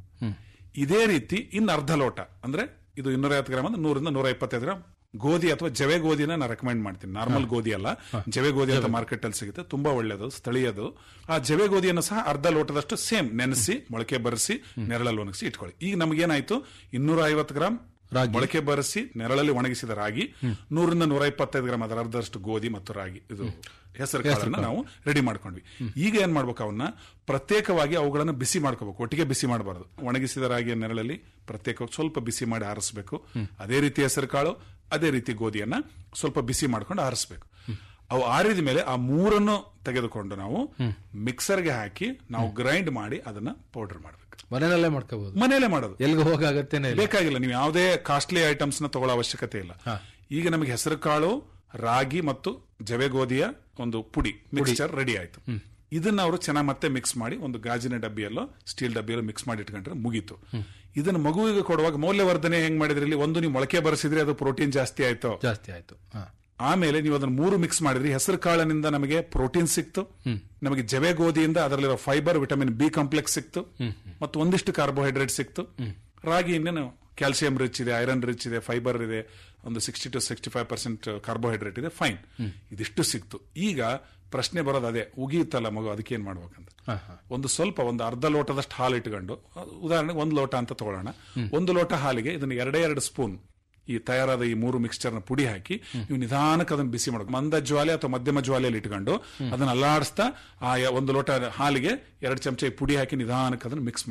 ಇದೇ ರೀತಿ ಇನ್ನು ಅರ್ಧ ಲೋಟ ಅಂದ್ರೆ ಇದು ಇನ್ನೂರ ಐವತ್ತು ಗ್ರಾಮ್ ಅಂದ್ರೆ ನೂರಿಂದ ನೂರ ಇಪ್ಪತ್ತೈದು ಗ್ರಾಮ್ ಗೋಧಿ ಅಥವಾ ಜವೆ ಗೋಧಿನ ನಾನು ರೆಕಮೆಂಡ್ ಮಾಡ್ತೀನಿ ನಾರ್ಮಲ್ ಗೋಧಿ ಅಲ್ಲ ಜವೆ ಗೋಧಿ ಅಂತ ಮಾರ್ಕೆಟ್ ಅಲ್ಲಿ ಸಿಗುತ್ತೆ ತುಂಬಾ ಒಳ್ಳೇದು ಸ್ಥಳೀಯದು ಆ ಜವೆ ಗೋಧಿಯನ್ನು ಸಹ ಅರ್ಧ ಲೋಟದಷ್ಟು ಸೇಮ್ ನೆನೆಸಿ ಮೊಳಕೆ ಬರೆಸಿ ನೆರಳಲ್ಲಿ ಒಣಗಿಸಿ ಇಟ್ಕೊಳ್ಳಿ ಈಗ ನಮಗೇನಾಯ್ತು ಇನ್ನೂರ ಐವತ್ತು ಗ್ರಾಮ್ ರಾಗಿ. ಮೊಳಕೆ ಬರೆಸಿ ನೆರಳಲ್ಲಿ ಒಣಗಿಸಿದ ರಾಗಿ ನೂರಿಂದ ನೂರ ಇಪ್ಪತ್ತೈದು ಗ್ರಾಮ್ ಅದರ ಅರ್ಧದಷ್ಟು ಗೋಧಿ ಮತ್ತು ರಾಗಿ ಇದು ಹೆಸರು ಕಾಳನ್ನ ನಾವು ರೆಡಿ ಮಾಡ್ಕೊಂಡ್ವಿ ಈಗ ಏನ್ ಮಾಡ್ಬೇಕು ಅವನ್ನ ಪ್ರತ್ಯೇಕವಾಗಿ ಅವುಗಳನ್ನು ಬಿಸಿ ಮಾಡ್ಕೋಬೇಕು ಒಟ್ಟಿಗೆ ಬಿಸಿ ಮಾಡಬಾರದು ಒಣಗಿಸಿದ ರಾಗಿಯ ನೆರಳಲ್ಲಿ ಪ್ರತ್ಯೇಕವಾಗಿ ಸ್ವಲ್ಪ ಬಿಸಿ ಮಾಡಿ ಆರಿಸಬೇಕು ಅದೇ ರೀತಿ ಹೆಸರು ಕಾಳು ಅದೇ ರೀತಿ ಗೋಧಿಯನ್ನ ಸ್ವಲ್ಪ ಬಿಸಿ ಮಾಡ್ಕೊಂಡು ಆರಿಸಬೇಕು ಅವು ಆರಿದ ಮೇಲೆ ಆ ಮೂರನ್ನು ತೆಗೆದುಕೊಂಡು ನಾವು ಮಿಕ್ಸರ್ಗೆ ಹಾಕಿ ನಾವು ಗ್ರೈಂಡ್ ಮಾಡಿ ಅದನ್ನ ಪೌಡರ್ ಮಾಡಬೇಕು ಮನೆಯಲ್ಲೇ ಮಾಡ್ಕೋಬಹುದು ಮನೆಯಲ್ಲೇ ಮಾಡೋದು ಎಲ್ಗೂ ಹೋಗಾಗತ್ತೇನೆ ಇಲ್ಲ ಬೇಕಾಗಿಲ್ಲ ನೀವು ಯಾವುದೇ ಕಾಸ್ಟ್ಲಿ ಐಟಮ್ಸ್ ನ ತಗೊಳ್ಳೋ ಅವಶ್ಯಕತೆ ಇಲ್ಲ ಈಗ ನಮಗೆ ಹೆಸರು ಕಾಳು ರಾಗಿ ಮತ್ತು ಜವೆ ಗೋಧಿಯ ಒಂದು ಪುಡಿ ಮಿಕ್ಸ್ಚರ್ ರೆಡಿ ಆಯ್ತು ಇದನ್ನ ಅವರು ಚೆನ್ನಾಗಿ ಮತ್ತೆ ಮಿಕ್ಸ್ ಮಾಡಿ ಒಂದು ಗಾಜಿನ ಡಬ್ಬಿಯಲ್ಲೋ ಸ್ಟೀಲ್ ಡಬ್ಬಿಯಲ್ಲೋ ಮಿಕ್ಸ್ ಮಾಡಿ ಇಟ್ಕೊಂಡ್ರೆ ಮುಗೀತು ಇದನ್ನ ಮಗುವಿಗೆ ಕೊಡುವಾಗ ಮೌಲ್ಯವರ್ಧನೆ ಹೆಂಗ್ ಮಾಡಿದ್ರಿ ಇಲ್ಲಿ ಒಂದು ನೀವು ಮೊಳಕೆ ಬರೆಸಿದ್ರೆ ಅದು ಪ್ರೋಟೀನ್ ಜಾಸ್ತಿ ಆಯ್ತು ಜಾಸ್ತಿ ಆಯ್ತು ಹಾ. ಆಮೇಲೆ ನೀವು ಅದನ್ನ ಮೂರು ಮಿಕ್ಸ್ ಮಾಡಿದ್ರಿ ಹೆಸರು ಕಾಳಿನಿಂದ ನಮಗೆ ಪ್ರೋಟೀನ್ ಸಿಕ್ತು ನಮಗೆ ಜವೆ ಗೋಧಿಯಿಂದ ಅದರಲ್ಲಿರೋ ಫೈಬರ್ ವಿಟಮಿನ್ ಬಿ ಕಾಂಪ್ಲೆಕ್ಸ್ ಸಿಕ್ತು ಮತ್ತು ಒಂದಿಷ್ಟು ಕಾರ್ಬೋಹೈಡ್ರೇಟ್ ಸಿಕ್ತು ರಾಗಿ ಇನ್ನೇನು ಕ್ಯಾಲ್ಸಿಯಂ ರಿಚ್ ಇದೆ ಐರನ್ ರಿಚ್ ಇದೆ ಫೈಬರ್ ಇದೆ ಒಂದು sixty two sixty five percent carbohydrate ಇದೆ ಫೈನ್ ಇದಿಷ್ಟು ಸಿಕ್ತು ಈಗ ಪ್ರಶ್ನೆ ಬರೋದು ಅದೇ ಉಗಿಯುತ್ತಲ್ಲ ಮಗು ಅದಕ್ಕೆ ಏನ್ ಮಾಡ್ಬೇಕಂತ ಒಂದು ಸ್ವಲ್ಪ ಒಂದು ಅರ್ಧ ಲೋಟದಷ್ಟು ಹಾಲು ಇಟ್ಕೊಂಡು ಉದಾಹರಣೆಗೆ ಒಂದು ಲೋಟ ಅಂತ ತಗೊಳ್ಳೋಣ ಒಂದು ಲೋಟ ಹಾಲಿಗೆ ಇದನ್ನ ಎರಡೇ ಎರಡು ಸ್ಪೂನ್ ಈ ತಯಾರಾದ ಈ ಮೂರು ಮಿಕ್ಸ್ಚರ್ನ ಪುಡಿ ಹಾಕಿ ನೀವು ನಿಧಾನಕ್ಕೆ ಅದನ್ನ ಬಿಸಿ ಮಾಡಬೇಕು ಮಂದ ಜ್ವಾಲೆ ಅಥವಾ ಮಧ್ಯಮ ಜ್ವಾಲೆಯಲ್ಲಿ ಇಟ್ಕೊಂಡು ಅದನ್ನ ಅಲ್ಲಾಡಿಸ್ತಾ ಆ ಯ- ಒಂದು ಲೋಟ ಹಾಲಿಗೆ ಎರಡು ಚಮಚ ಈ ಪುಡಿ ಹಾಕಿ ನಿಧಾನಕ್ಕೆ ಅದನ್ನ ಮಿಕ್ಸ್ ಮಾಡಬೇಕು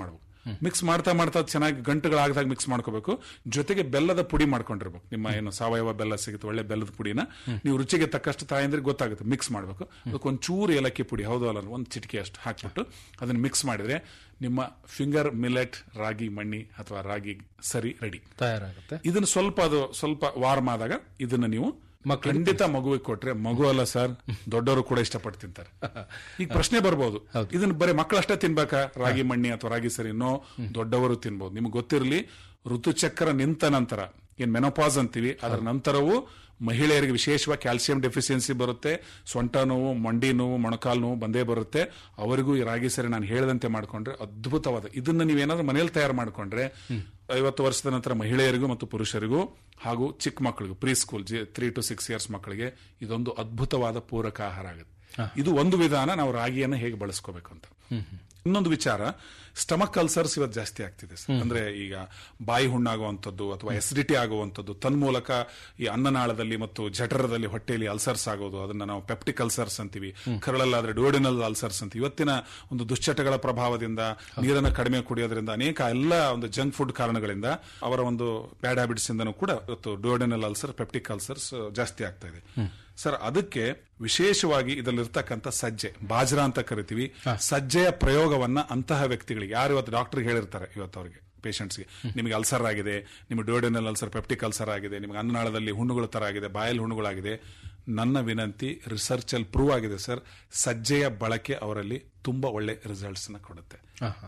ಮಿಕ್ಸ್ ಮಾಡ್ತಾ ಮಾಡ್ತಾ ಅದ್ ಚೆನ್ನಾಗಿ ಗಂಟುಗಳಾಗದಾಗ ಮಿಕ್ಸ್ ಮಾಡ್ಕೋಬೇಕು ಜೊತೆಗೆ ಬೆಲ್ಲದ ಪುಡಿ ಮಾಡ್ಕೊಂಡಿರ್ಬೇಕು ನಿಮ್ಮ ಏನು ಸಾವಯವ ಬೆಲ್ಲ ಸಿಗುತ್ತೆ ಒಳ್ಳೆ ಬೆಲ್ಲದ ಪುಡಿನ ನೀವು ರುಚಿಗೆ ತಕ್ಕಷ್ಟು ತಾಯಂದ್ರೆ ಗೊತ್ತಾಗುತ್ತೆ ಮಿಕ್ಸ್ ಮಾಡಬೇಕು ಅದಕ್ಕೆ ಒಂದು ಚೂರು ಏಲಕ್ಕಿ ಪುಡಿ ಹೌದು ಅಲ್ಲ ಒಂದು ಚಿಟಿಕೆ ಅಷ್ಟು ಹಾಕ್ಬಿಟ್ಟು ಅದನ್ನ ಮಿಕ್ಸ್ ಮಾಡಿದ್ರೆ ನಿಮ್ಮ ಫಿಂಗರ್ ಮಿಲೆಟ್ ರಾಗಿ ಮಣ್ಣಿ ಅಥವಾ ರಾಗಿ ಸರಿ ರೆಡಿ ತಯಾರಾಗುತ್ತೆ ಇದನ್ನ ಸ್ವಲ್ಪ ಅದು ಸ್ವಲ್ಪ ವಾರ್ಮ್ ಆದಾಗ ಇದನ್ನ ನೀವು ಖಂಡಿತ ಮಗುವಿಗೆ ಕೊಟ್ರೆ ಮಗು ಅಲ್ಲ ಸರ್ ದೊಡ್ಡವರು ಕೂಡ ಇಷ್ಟಪಟ್ಟು ತಿಂತಾರೆ ಈಗ ಪ್ರಶ್ನೆ ಬರ್ಬೋದು ಇದನ್ನ ಬರೀ ಮಕ್ಕಳು ಅಷ್ಟೇ ತಿನ್ಬೇಕಾ ರಾಗಿ ಮಣ್ಣಿ ಅಥವಾ ರಾಗಿ ಸರಿ ನೋ ದೊಡ್ಡವರು ತಿನ್ಬಹುದು ನಿಮ್ಗೆ ಗೊತ್ತಿರಲಿ ಋತುಚಕ್ರ ನಿಂತ ನಂತರ ಏನ್ ಮೆನೋಪಾಸ್ ಅಂತೀವಿ ಅದರ ನಂತರವೂ ಮಹಿಳೆಯರಿಗೆ ವಿಶೇಷವಾಗಿ ಕ್ಯಾಲ್ಸಿಯಂ ಡೆಫಿಷಿಯನ್ಸಿ ಬರುತ್ತೆ ಸೊಂಟ ನೋವು ಮಂಡಿ ನೋವು ಮೊಣಕಾಲು ನೋವು ಬಂದೇ ಬರುತ್ತೆ ಅವರಿಗೂ ಈ ರಾಗಿ ಸರಿ ನಾನು ಹೇಳದಂತೆ ಮಾಡ್ಕೊಂಡ್ರೆ ಅದ್ಭುತವಾದ ಇದನ್ನ ನೀವೇನಾದ್ರೂ ಮನೇಲಿ ತಯಾರು ಮಾಡ್ಕೊಂಡ್ರೆ ಐವತ್ತು ವರ್ಷದ ನಂತರ ಮಹಿಳೆಯರಿಗೂ ಮತ್ತು ಪುರುಷರಿಗೂ ಹಾಗೂ ಚಿಕ್ಕ ಮಕ್ಕಳಿಗೂ pre school three to six years ಮಕ್ಕಳಿಗೆ ಇದೊಂದು ಅದ್ಭುತವಾದ ಪೂರಕ ಆಹಾರ ಆಗುತ್ತೆ ಇದು ಒಂದು ವಿಧಾನ ನಾವು ರಾಗಿಯನ್ನು ಹೇಗೆ ಬಳಸ್ಕೋಬೇಕು ಅಂತ ಇನ್ನೊಂದು ವಿಚಾರ ಸ್ಟಮಕ್ ಅಲ್ಸರ್ಸ್ ಇವತ್ತು ಜಾಸ್ತಿ ಆಗ್ತಿದೆ ಸರ್ ಅಂದ್ರೆ ಈಗ ಬಾಯಿ ಹುಣ್ಣಾಗುವಂಥದ್ದು ಅಥವಾ ಎಸಿಡಿಟಿ ಆಗುವಂಥದ್ದು ತನ್ಮೂಲಕ ಈ ಅನ್ನನಾಳದಲ್ಲಿ ಮತ್ತು ಜಠರದಲ್ಲಿ ಹೊಟ್ಟೆಯಲ್ಲಿ ಅಲ್ಸರ್ಸ್ ಆಗೋದು ಅದನ್ನ ನಾವು ಪೆಪ್ಟಿಕ್ ಅಲ್ಸರ್ಸ್ ಅಂತೀವಿ ಕರಳಲ್ಲಾದ್ರೆ ಡಿಯೋಡಿನಲ್ ಅಲ್ಸರ್ಸ್ ಅಂತೀವಿ ಇವತ್ತಿನ ಒಂದು ದುಶ್ಚಟಗಳ ಪ್ರಭಾವದಿಂದ ನೀರನ್ನು ಕಡಿಮೆ ಕುಡಿಯೋದ್ರಿಂದ ಅನೇಕ ಎಲ್ಲ ಒಂದು ಜಂಕ್ ಫುಡ್ ಕಾರಣಗಳಿಂದ ಅವರ ಒಂದು ಬ್ಯಾಡ್ ಹ್ಯಾಬಿಟ್ಸ್ ಇಂದನೂ ಕೂಡ ಇವತ್ತು ಡಿಯೋಡಿನಲ್ ಅಲ್ಸರ್ ಪೆಪ್ಟಿಕ್ ಅಲ್ಸರ್ಸ್ ಜಾಸ್ತಿ ಆಗ್ತಾ ಇದೆ ಸರ್ ಅದಕ್ಕೆ ವಿಶೇಷವಾಗಿ ಇದರಲ್ಲಿರ್ತಕ್ಕಂಥ ಸಜ್ಜೆ ಬಾಜ್ರಾ ಅಂತ ಕರಿತೀವಿ ಸಜ್ಜೆಯ ಪ್ರಯೋಗವನ್ನ ಅಂತಹ ವ್ಯಕ್ತಿಗಳಿಗೆ ಯಾರು ಇವತ್ತು ಡಾಕ್ಟರ್ ಹೇಳಿರ್ತಾರೆ ಇವತ್ತು ಅವರಿಗೆ ಪೇಷಂಟ್ಸ್ಗೆ ನಿಮಗೆ ಅಲ್ಸರ್ ಆಗಿದೆ ನಿಮಗೆ ಡೋಡಿನಲ್ ಅಲ್ಸರ್ ಪೆಪ್ಟಿಕ್ ಅಲ್ಸರ್ ಆಗಿದೆ ನಿಮಗೆ ಅನ್ನನಾಳದಲ್ಲಿ ಹುಣ್ಣುಗಳ ತರ ಆಗಿದೆ ಬಾಯಲ್ಲಿ ಹುಣ್ಣುಗಳಾಗಿದೆ ನನ್ನ ವಿನಂತಿ ರಿಸರ್ಚ್ ಅಲ್ಲಿ ಪ್ರೂವ್ ಆಗಿದೆ ಸರ್ ಸಜ್ಜೆಯ ಬಳಕೆ ಅವರಲ್ಲಿ ತುಂಬಾ ಒಳ್ಳೆ ರಿಸಲ್ಟ್ಸ್ ನ ಕೊಡುತ್ತೆ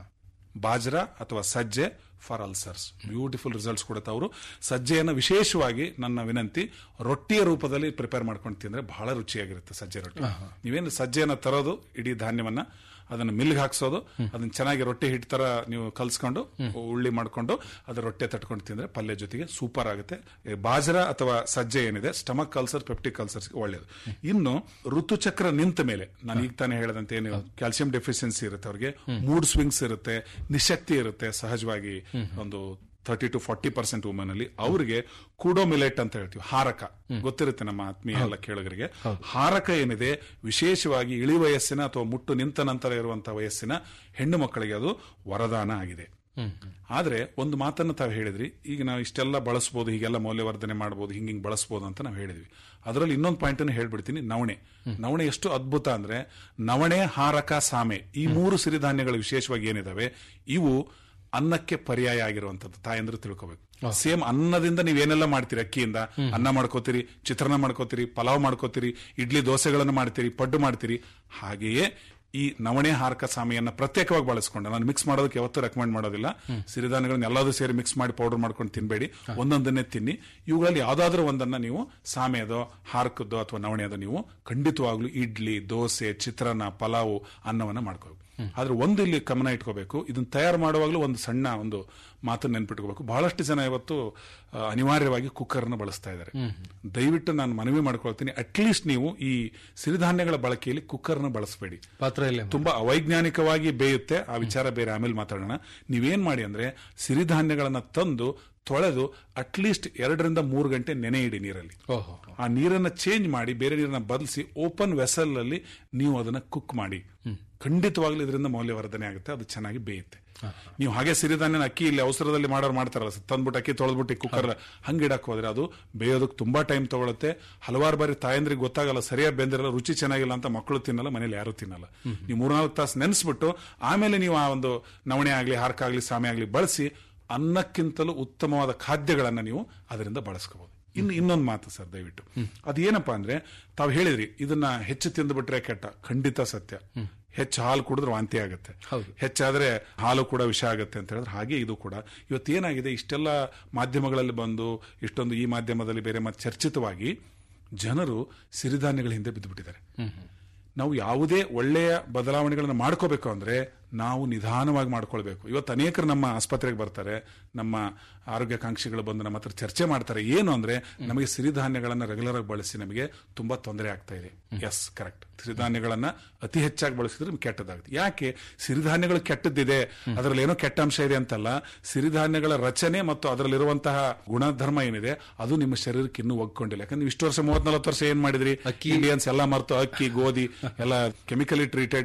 ಬಾಜ್ರಾ ಅಥವಾ ಸಜ್ಜೆ ಫಾರ್ ಅಲ್ಸರ್ಸ್ ಬ್ಯೂಟಿಫುಲ್ ರಿಸಲ್ಟ್ಸ್ ಕೊಡುತ್ತೆ ಅವರು ಸಜ್ಜೆಯನ್ನು ವಿಶೇಷವಾಗಿ ನನ್ನ ವಿನಂತಿ ರೊಟ್ಟಿಯ ರೂಪದಲ್ಲಿ ಪ್ರಿಪೇರ್ ಮಾಡ್ಕೊಂಡು ತಿಂದ್ರೆ ಬಹಳ ರುಚಿಯಾಗಿರುತ್ತೆ ಸಜ್ಜೆ ರೊಟ್ಟಿ ನೀವೇನು ಸಜ್ಜೆಯನ್ನು ತರೋದು ಇಡೀ ಧಾನ್ಯವನ್ನ ಅದನ್ನು ಮಿಲ್ಗೆ ಹಾಕ್ಸೋದು ಅದನ್ನ ಚೆನ್ನಾಗಿ ರೊಟ್ಟಿ ಹಿಟ್ಟು ತರ ನೀವು ಕಲ್ಸ್ಕೊಂಡು ಉಳ್ಳಿ ಮಾಡ್ಕೊಂಡು ಅದ್ರ ರೊಟ್ಟೆ ತಟ್ಕೊಂಡು ತಿಂದ್ರೆ ಪಲ್ಯ ಜೊತೆಗೆ ಸೂಪರ್ ಆಗುತ್ತೆ ಈ ಬಾಜ್ರಾ ಅಥವಾ ಸಜ್ಜೆ ಏನಿದೆ ಸ್ಟಮಕ್ ಅಲ್ಸರ್ ಪೆಪ್ಟಿಕ್ ಅಲ್ಸರ್ಸ್ ಒಳ್ಳೆಯದು ಇನ್ನು ಋತುಚಕ್ರ ನಿಂತ ಮೇಲೆ ನಾನು ಈಗ ತಾನೇ ಹೇಳದಂತೆ ಏನು ಕ್ಯಾಲ್ಸಿಯಂ ಡೆಫಿಷಿಯನ್ಸಿ ಇರುತ್ತೆ ಅವ್ರಿಗೆ ಮೂಡ್ ಸ್ವಿಂಗ್ಸ್ ಇರುತ್ತೆ ನಿಶಕ್ತಿ ಇರುತ್ತೆ ಸಹಜವಾಗಿ ಒಂದು thirty to forty percent woman ಅಲ್ಲಿ ಅವರಿಗೆ ಕೂಡೋ ಮಿಲೆಟ್ ಅಂತ ಹೇಳ್ತೀವಿ ಹಾರಕ ಗೊತ್ತಿರುತ್ತೆ ನಮ್ಮ ಆತ್ಮೀಯ ಎಲ್ಲ ಕೇಳುಗರಿಗೆ ಹಾರಕ ಏನಿದೆ ವಿಶೇಷವಾಗಿ ಇಳಿ ವಯಸ್ಸಿನ ಅಥವಾ ಮುಟ್ಟು ನಿಂತ ನಂತರ ಇರುವಂತಹ ವಯಸ್ಸಿನ ಹೆಣ್ಣು ಮಕ್ಕಳಿಗೆ ಅದು ವರದಾನ ಆಗಿದೆ ಆದ್ರೆ ಒಂದು ಮಾತನ್ನು ತಾವು ಹೇಳಿದ್ರಿ ಈಗ ನಾವು ಇಷ್ಟೆಲ್ಲ ಬಳಸಬಹುದು ಹೀಗೆಲ್ಲ ಮೌಲ್ಯವರ್ಧನೆ ಮಾಡಬಹುದು ಹಿಂಗ್ ಹಿಂಗ್ ಬಳಸಬಹುದು ಅಂತ ನಾವು ಹೇಳಿದ್ವಿ ಅದರಲ್ಲಿ ಇನ್ನೊಂದು ಪಾಯಿಂಟ್ ಅನ್ನು ಹೇಳ್ಬಿಡ್ತೀನಿ ನವಣೆ ನವಣೆ ಎಷ್ಟು ಅದ್ಭುತ ಅಂದ್ರೆ ನವಣೆ ಹಾರಕ ಸಾಮೆ ಈ ಮೂರು ಸಿರಿಧಾನ್ಯಗಳು ವಿಶೇಷವಾಗಿ ಏನಿದಾವೆ ಇವು ಅನ್ನಕ್ಕೆ ಪರ್ಯಾಯ ಆಗಿರುವಂತದ್ದು ತಾಯಂದ್ರು ತಿಳ್ಕೋಬೇಕು ಸೇಮ್ ಅನ್ನದಿಂದ ನೀವೇನೆಲ್ಲ ಮಾಡ್ತೀರಿ ಅಕ್ಕಿಯಿಂದ ಅನ್ನ ಮಾಡ್ಕೋತೀರಿ ಚಿತ್ರಾನ್ನ ಮಾಡ್ಕೋತೀರಿ ಪಲಾವ್ ಮಾಡ್ಕೋತೀರಿ ಇಡ್ಲಿ ದೋಸೆಗಳನ್ನು ಮಾಡ್ತೀರಿ ಪಡ್ಡು ಮಾಡ್ತೀರಿ ಹಾಗೆಯೇ ಈ ನವಣೆ ಹಾರಕ ಸಾಮೆಯನ್ನ ಪ್ರತ್ಯೇಕವಾಗಿ ಬಳಸ್ಕೊಂಡು ನಾನು ಮಿಕ್ಸ್ ಮಾಡೋದಕ್ಕೆ ಯಾವತ್ತೂ ರೆಕಮೆಂಡ್ ಮಾಡೋದಿಲ್ಲ ಸಿರಿಧಾನ್ಯಗಳನ್ನ ಎಲ್ಲದೂ ಸೇರಿ ಮಿಕ್ಸ್ ಮಾಡಿ ಪೌಡರ್ ಮಾಡ್ಕೊಂಡು ತಿನ್ಬೇಡಿ ಒಂದೊಂದನ್ನೇ ತಿನ್ನಿ ಇವುಗಳಲ್ಲಿ ಯಾವ್ದಾದ್ರೂ ಒಂದನ್ನ ನೀವು ಸಾಮೆಯದೋ ಹಾರಕದ್ದೋ ಅಥವಾ ನವಣೆಯದೋ ನೀವು ಖಂಡಿತವಾಗ್ಲೂ ಇಡ್ಲಿ ದೋಸೆ ಚಿತ್ರಾನ್ನ ಪಲಾವು ಅನ್ನವನ್ನ ಮಾಡ್ಕೋಬೇಕು ಆದ್ರೆ ಒಂದು ಇಲ್ಲಿ ಗಮನ ಇಟ್ಕೋಬೇಕು ಇದನ್ನ ತಯಾರು ಮಾಡುವಾಗಲೂ ಒಂದು ಸಣ್ಣ ಒಂದು ಮಾತನ್ನು ನೆನ್ಪಿಟ್ಕೋಬೇಕು ಬಹಳಷ್ಟು ಜನ ಇವತ್ತು ಆ, ಅನಿವಾರ್ಯವಾಗಿ ಕುಕ್ಕರ್ನ ಬಳಸ್ತಾ ಇದ್ದಾರೆ ದಯವಿಟ್ಟು ನಾನು ಮನವಿ ಮಾಡ್ಕೊಳ್ತೀನಿ ಅಟ್ಲೀಸ್ಟ್ ನೀವು ಈ ಸಿರಿಧಾನ್ಯಗಳ ಬಳಕೆಯಲ್ಲಿ ಕುಕ್ಕರ್ನ ಬಳಸಬೇಡಿ ಪಾತ್ರೆಯಲ್ಲೇ ತುಂಬಾ ಅವೈಜ್ಞಾನಿಕವಾಗಿ ಬೇಯುತ್ತೆ ಆ ವಿಚಾರ ಬೇರೆ ಆಮೇಲೆ ಮಾತಾಡೋಣ ನೀವೇನ್ ಮಾಡಿ ಅಂದ್ರೆ ಸಿರಿಧಾನ್ಯಗಳನ್ನ ತಂದು ತೊಳೆದು ಅಟ್ಲೀಸ್ಟ್ ಎರಡರಿಂದ ಮೂರು ಗಂಟೆ ನೆನೆ ಇಡಿ ನೀರಲ್ಲಿ ಓಹೋ ಆ ನೀರನ್ನ ಚೇಂಜ್ ಮಾಡಿ ಬೇರೆ ನೀರನ್ನ ಬದಲಿಸಿ ಓಪನ್ ವೆಸಲ್ ಅಲ್ಲಿ ನೀವು ಅದನ್ನ ಕುಕ್ ಮಾಡಿ ಖಂಡಿತವಾಗ್ಲೂ ಇದರಿಂದ ಮೌಲ್ಯವರ್ಧನೆ ಆಗುತ್ತೆ ಅದು ಚೆನ್ನಾಗಿ ಬೇಯುತ್ತೆ ನೀವು ಹಾಗೆ ಸಿರಿಧಾನ್ಯನ ಅಕ್ಕಿ ಇಲ್ಲಿ ಅವಸರದಲ್ಲಿ ಮಾಡೋರು ಮಾಡ್ತಾರಲ್ಲ ಸರ್ ತಂದ್ಬಿಟ್ಟು ಅಕ್ಕಿ ತೊಳೆದ್ಬಿಟ್ಟು ಕುಕ್ಕರ್ ಹಂಗೆ ಇಡಕ್ ಹೋದ್ರೆ ಅದು ಬೇಯೋದಕ್ಕೆ ತುಂಬಾ ಟೈಮ್ ತಗೊಳುತ್ತೆ ಹಲವಾರು ಬಾರಿ ತಾಯಂದ್ರಿಗೆ ಗೊತ್ತಾಗಲ್ಲ ಸರಿಯಾಗಿ ಬೆಂದಿರಲ್ಲ ರುಚಿ ಚೆನ್ನಾಗಿಲ್ಲ ಅಂತ ಮಕ್ಕಳು ತಿನ್ನಲ್ಲ ಮನೇಲಿ ಯಾರು ತಿನ್ನಲ್ಲ ನೀವು ಮೂರ್ನಾಲ್ಕು ತಾಸು ನೆನೆಸ್ಬಿಟ್ಟು ಆಮೇಲೆ ನೀವು ಆ ಒಂದು ನವಣೆ ಆಗ್ಲಿ ಹಾರ್ಕ ಆಗ್ಲಿ ಸಾಮೆ ಆಗ್ಲಿ ಬಳಸಿ ಅನ್ನಕ್ಕಿಂತಲೂ ಉತ್ತಮವಾದ ಖಾದ್ಯಗಳನ್ನ ನೀವು ಅದರಿಂದ ಬಳಸ್ಕೋಬಹುದು ಇನ್ನು ಇನ್ನೊಂದು ಮಾತು ಸರ್ ದಯವಿಟ್ಟು ಅದೇನಪ್ಪಾ ಅಂದ್ರೆ ತಾವು ಹೇಳಿದ್ರಿ ಇದನ್ನ ಹೆಚ್ಚು ತಿಂದ್ಬಿಟ್ರೆ ಕೆಟ್ಟ ಖಂಡಿತ ಸತ್ಯ ಹೆಚ್ಚು ಹಾಲು ಕುಡಿದ್ರೆ ವಾಂತಿ ಆಗುತ್ತೆ ಹೆಚ್ಚಾದ್ರೆ ಹಾಲು ಕೂಡ ವಿಷ ಆಗುತ್ತೆ ಅಂತ ಹೇಳಿದ್ರೆ ಹಾಗೆ ಇದು ಕೂಡ ಇವತ್ತೇನಾಗಿದೆ ಇಷ್ಟೆಲ್ಲ ಮಾಧ್ಯಮಗಳಲ್ಲಿ ಬಂದು ಇಷ್ಟೊಂದು ಈ ಮಾಧ್ಯಮದಲ್ಲಿ ಬೇರೆ ಮತ್ತೆ ಚರ್ಚಿತವಾಗಿ ಜನರು ಸಿರಿಧಾನ್ಯಗಳ ಹಿಂದೆ ಬಿದ್ದುಬಿಟ್ಟಿದ್ದಾರೆ ನಾವು ಯಾವುದೇ ಒಳ್ಳೆಯ ಬದಲಾವಣೆಗಳನ್ನು ಮಾಡ್ಕೋಬೇಕು ಅಂದ್ರೆ ನಾವು ನಿಧಾನವಾಗಿ ಮಾಡ್ಕೊಳ್ಬೇಕು ಇವತ್ತು ಅನೇಕರು ನಮ್ಮ ಆಸ್ಪತ್ರೆಗೆ ಬರ್ತಾರೆ ನಮ್ಮ ಆರೋಗ್ಯಾಕಾಂಕ್ಷಿಗಳು ಬಂದು ನಮ್ಮ ಹತ್ರ ಚರ್ಚೆ ಮಾಡ್ತಾರೆ ಏನು ಅಂದ್ರೆ ನಮಗೆ ಸಿರಿಧಾನ್ಯಗಳನ್ನ ರೆಗ್ಯುಲರ್ ಆಗಿ ಬಳಸಿ ನಮಗೆ ತುಂಬಾ ತೊಂದರೆ ಆಗ್ತಾ ಇದೆ ಎಸ್ ಕರೆಕ್ಟ್ ಸಿರಿಧಾನ್ಯಗಳನ್ನ ಅತಿ ಹೆಚ್ಚಾಗಿ ಬಳಸಿದ್ರೆ ನಿಮ್ಗೆ ಕೆಟ್ಟದಾಗುತ್ತೆ ಯಾಕೆ ಸಿರಿಧಾನ್ಯಗಳು ಕೆಟ್ಟದ್ದಿದೆ ಅದರಲ್ಲಿ ಏನೋ ಕೆಟ್ಟ ಅಂಶ ಇದೆ ಅಂತಲ್ಲ ಸಿರಿಧಾನ್ಯಗಳ ರಚನೆ ಮತ್ತು ಅದರಲ್ಲಿರುವಂತಹ ಗುಣಧರ್ಮ ಏನಿದೆ ಅದು ನಿಮ್ಮ ಶರೀರಕ್ಕೆ ಇನ್ನೂ ಒಗ್ಕೊಂಡಿಲ್ಲ ಯಾಕಂದ್ರೆ ನೀವು ಇಷ್ಟು ವರ್ಷ ಮೂವತ್ನಾಲ್ಕು ವರ್ಷ ಏನ್ ಮಾಡಿದ್ರಿ ಅಕ್ಕಿ ಇಂಡಿಯನ್ಸ್ ಎಲ್ಲ ಮರ್ತು ಅಕ್ಕಿ ಗೋಧಿ ಎಲ್ಲ ಕೆಮಿಕಲಿ ಟ್ರೀಟೆಡ್